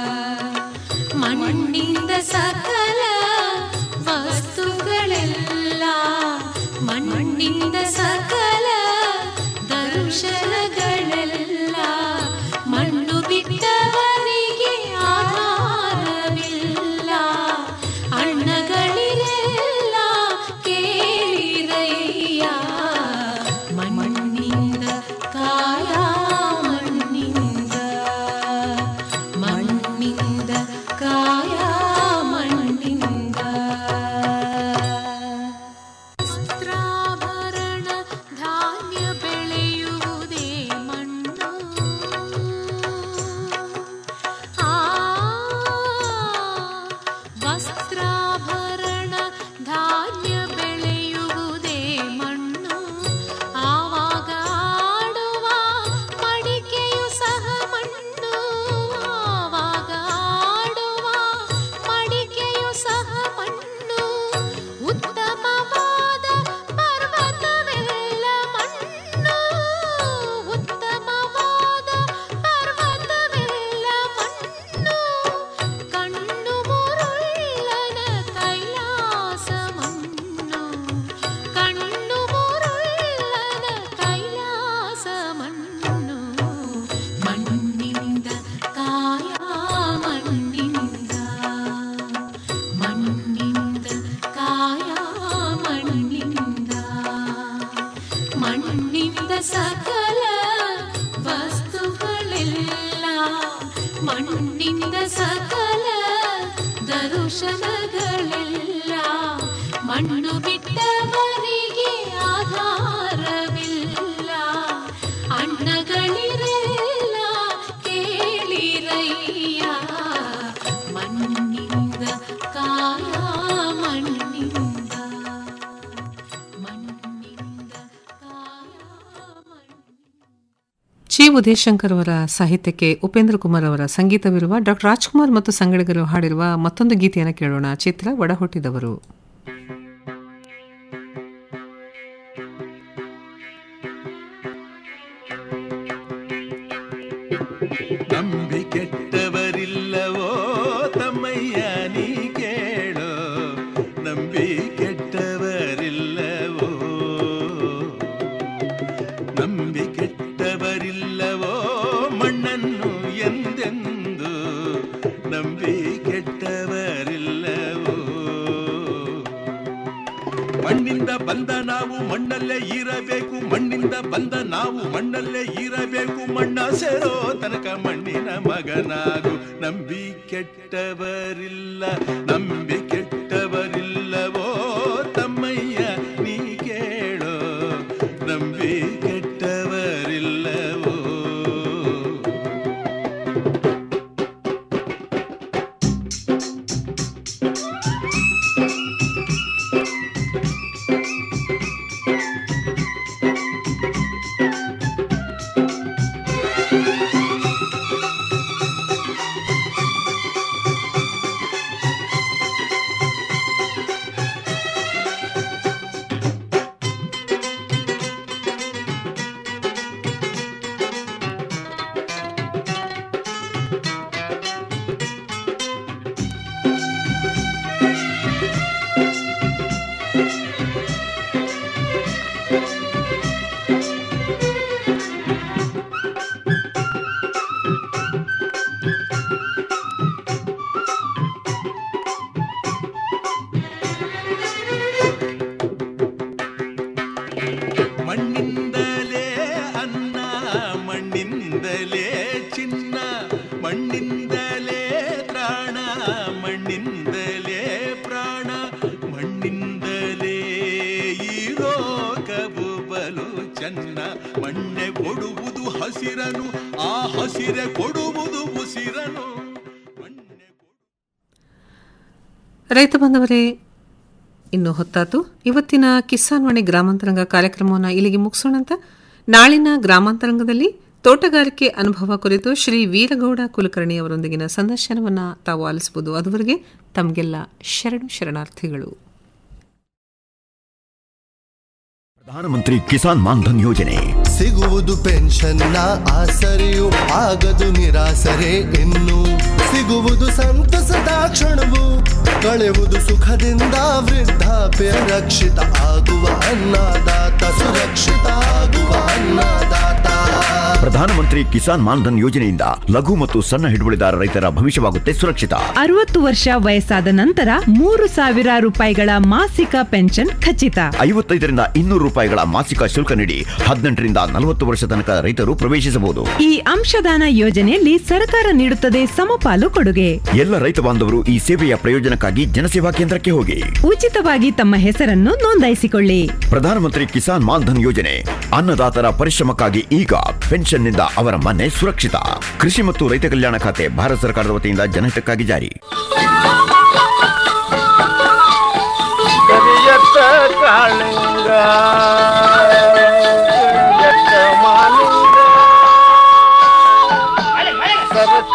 ಮಣ್ಣಿಂದ ಸಕಲ ವಸ್ತುಗಳೆಲ್ಲ ಮಣ್ಣಿಂದ ಸಕಲ ದರ್ಶನಗಳೆಲ್ಲ ಮಣ್ಣು ಬಿಟ್ಟವರಿಗೆ ಆಧಾರವಿಲ್ಲ ಅಣ್ಣಗಳಿರೆಲ್ಲ ಕೇಳಿರಯ್ಯ ಮಣ್ಣಿನಿಂದ ಸಕಲ ದರುಶನಗಳೆಲ್ಲ ಮಣ್ಣು ಬಿಟ್ಟವರಿಗೆ ಆಧಾರವಿಲ್ಲ ಅಣ್ಣಗಳಿರೆಲ್ಲ ಕೇಳಿರಯ್ಯ ಮಣ್ಣಿಂದ ಕಾಯ ಮಣ್ಣಿಂದ ಚಿ ಉದಯಶಂಕರ್ ಅವರ ಸಾಹಿತ್ಯಕ್ಕೆ ಉಪೇಂದ್ರ ಕುಮಾರ್ ಅವರ ಸಂಗೀತವಿರುವ ಡಾಕ್ಟರ್ ರಾಜ್ಕುಮಾರ್ ಮತ್ತು ಸಂಗಡಿಗರು ಹಾಡಿರುವ ಮತ್ತೊಂದು ಗೀತೆಯನ್ನು ಕೇಳೋಣ ಚಿತ್ರ ಒಡಹುಟ್ಟಿದವರು ನಂಬಿ ಕೆಟ್ಟವರಿಲ್ಲವೋ ತಮ್ಮಯ್ಯ ನೀ ಕೇಳೋ ನಂಬಿ ಕೆಟ್ಟವರಿಲ್ಲವೋ ನಂಬಿ ಕೆಟ್ಟವರಿಲ್ಲವೋ ಮಣ್ಣನ್ನು ಎಂದೆಂದು ನಂಬಿ ಕೆಟ್ಟವರಿಲ್ಲವೋ ಮಣ್ಣಿಂದ ಬಂದ ನಾವು ಮಣ್ಣಲ್ಲೇ ಇರಬೇಕು ಮಣ್ಣಿಂದ ಬಂದ ನಾವು ಮಣ್ಣಲ್ಲೇ ಇರಬೇಕು ಮಣ್ಣ ಸೇರೋ ತನಕ ಮಣ್ಣಿನ ಮಗನಾಗು ನಂಬಿ ಕೆಟ್ಟವರಿಲ್ಲ ನಂಬಿ ಕೆಟ್ಟವರಿಲ್ಲವೋ ತಮ್ಮಯ್ಯ ನೀ ಕೇಳೋ ನಂಬಿ ಕೆಟ್ಟವರಿಲ್ಲವೋ ಮಣ್ಣಿಂದಲೇ ಅನ್ನ ಮಣ್ಣಿಂದಲೇ ಚಿನ್ನ ಮಣ್ಣಿಂದಲೇ ತ್ರಾಣ ಮಣ್ಣಿಂದಲೇ ಪ್ರಾಣ ಮಣ್ಣಿಂದಲೇ ಈ ರೋಗವು ಬಲು ಚೆನ್ನ ಮಣ್ಣೆ ಕೊಡುವುದು ಹಸಿರನು ಆ ಹಸಿರೆ ಕೊಡುವುದು ಉಸಿರನು ರೈತ ಬಂದವರೇ ಇನ್ನು ಹೊತ್ತಾತು ಇವತ್ತಿನ ಕಿಸಾನ್ ವಾಣಿ ಗ್ರಾಮಾಂತರಂಗ ಕಾರ್ಯಕ್ರಮವನ್ನು ಇಲ್ಲಿಗೆ ಮುಗಿಸೋಣ ಅಂತ ನಾಳಿನ ಗ್ರಾಮಾಂತರಂಗದಲ್ಲಿ ತೋಟಗಾರಿಕೆ ಅನುಭವ ಕುರಿತು ಶ್ರೀ ವೀರಗೌಡ ಕುಲಕರ್ಣಿ ಅವರೊಂದಿಗಿನ ಸಂದರ್ಶನವನ್ನು ತಾವು ಆಲಿಸಬಹುದು ಅದುವರೆಗೆ ತಮಗೆಲ್ಲ ಶರಣು ಶರಣಾರ್ಥಿಗಳು ಪ್ರಧಾನಮಂತ್ರಿ ಕಿಸಾನ್ ಮಾನ್ಧನ್ ಯೋಜನೆ ಸಿಗುವುದು ಪೆನ್ಷನ್ನ ಆಸರೆಯು ಆಗದು ನಿರಾಸರೆ ಇನ್ನು ಸಿಗುವುದು ಸಂತಸದ ಕ್ಷಣವು ಕಳೆಯುವುದು ಸುಖದಿಂದ ವೃದ್ಧಾಪ್ಯ ರಕ್ಷಿತ ಆಗುವ ಅನ್ನದಾತ ಸುರಕ್ಷಿತ ಆಗುವ ಅನ್ನದಾತ ಪ್ರಧಾನಮಂತ್ರಿ ಕಿಸಾನ್ ಮಾನ್ಧನ್ ಯೋಜನೆಯಿಂದ ಲಘು ಮತ್ತು ಸಣ್ಣ ಹಿಡುವಳಿದಾರ ರೈತರ ಭವಿಷ್ಯವಾಗುತ್ತೆ ಸುರಕ್ಷಿತ ಅರವತ್ತು ವರ್ಷ ವಯಸ್ಸಾದ ನಂತರ ಮೂರು ಸಾವಿರ ರೂಪಾಯಿಗಳ ಮಾಸಿಕ ಪೆನ್ಷನ್ ಖಚಿತ ಐವತ್ತೈದರಿಂದ ಇನ್ನೂರು ರೂಪಾಯಿಗಳ ಮಾಸಿಕ ಶುಲ್ಕ ನೀಡಿ ಹದಿನೆಂಟರಿಂದ ನಲವತ್ತು ವರ್ಷ ತನಕ ರೈತರು ಪ್ರವೇಶಿಸಬಹುದು ಈ ಅಂಶದಾನ ಯೋಜನೆಯಲ್ಲಿ ಸರ್ಕಾರ ನೀಡುತ್ತದೆ ಸಮಪಾಲು ಕೊಡುಗೆ ಎಲ್ಲ ರೈತ ಬಾಂಧವರು ಈ ಸೇವೆಯ ಪ್ರಯೋಜನಕ್ಕಾಗಿ ಜನಸೇವಾ ಕೇಂದ್ರಕ್ಕೆ ಹೋಗಿ ಉಚಿತವಾಗಿ ತಮ್ಮ ಹೆಸರನ್ನು ನೋಂದಾಯಿಸಿಕೊಳ್ಳಿ ಪ್ರಧಾನಮಂತ್ರಿ ಕಿಸಾನ್ ಮಾನ್ಧನ್ ಯೋಜನೆ ಅನ್ನದಾತರ ಪರಿಶ್ರಮಕ್ಕಾಗಿ ಈಗ ಪೆನ್ಷನ್ನಿಂದ ಅವರ ಮನೆ ಸುರಕ್ಷಿತ ಕೃಷಿ ಮತ್ತು ರೈತ ಕಲ್ಯಾಣ ಖಾತೆ ಭಾರತ ಸರ್ಕಾರದ ವತಿಯಿಂದ ಜನಹಿತಕ್ಕಾಗಿ ಜಾರಿ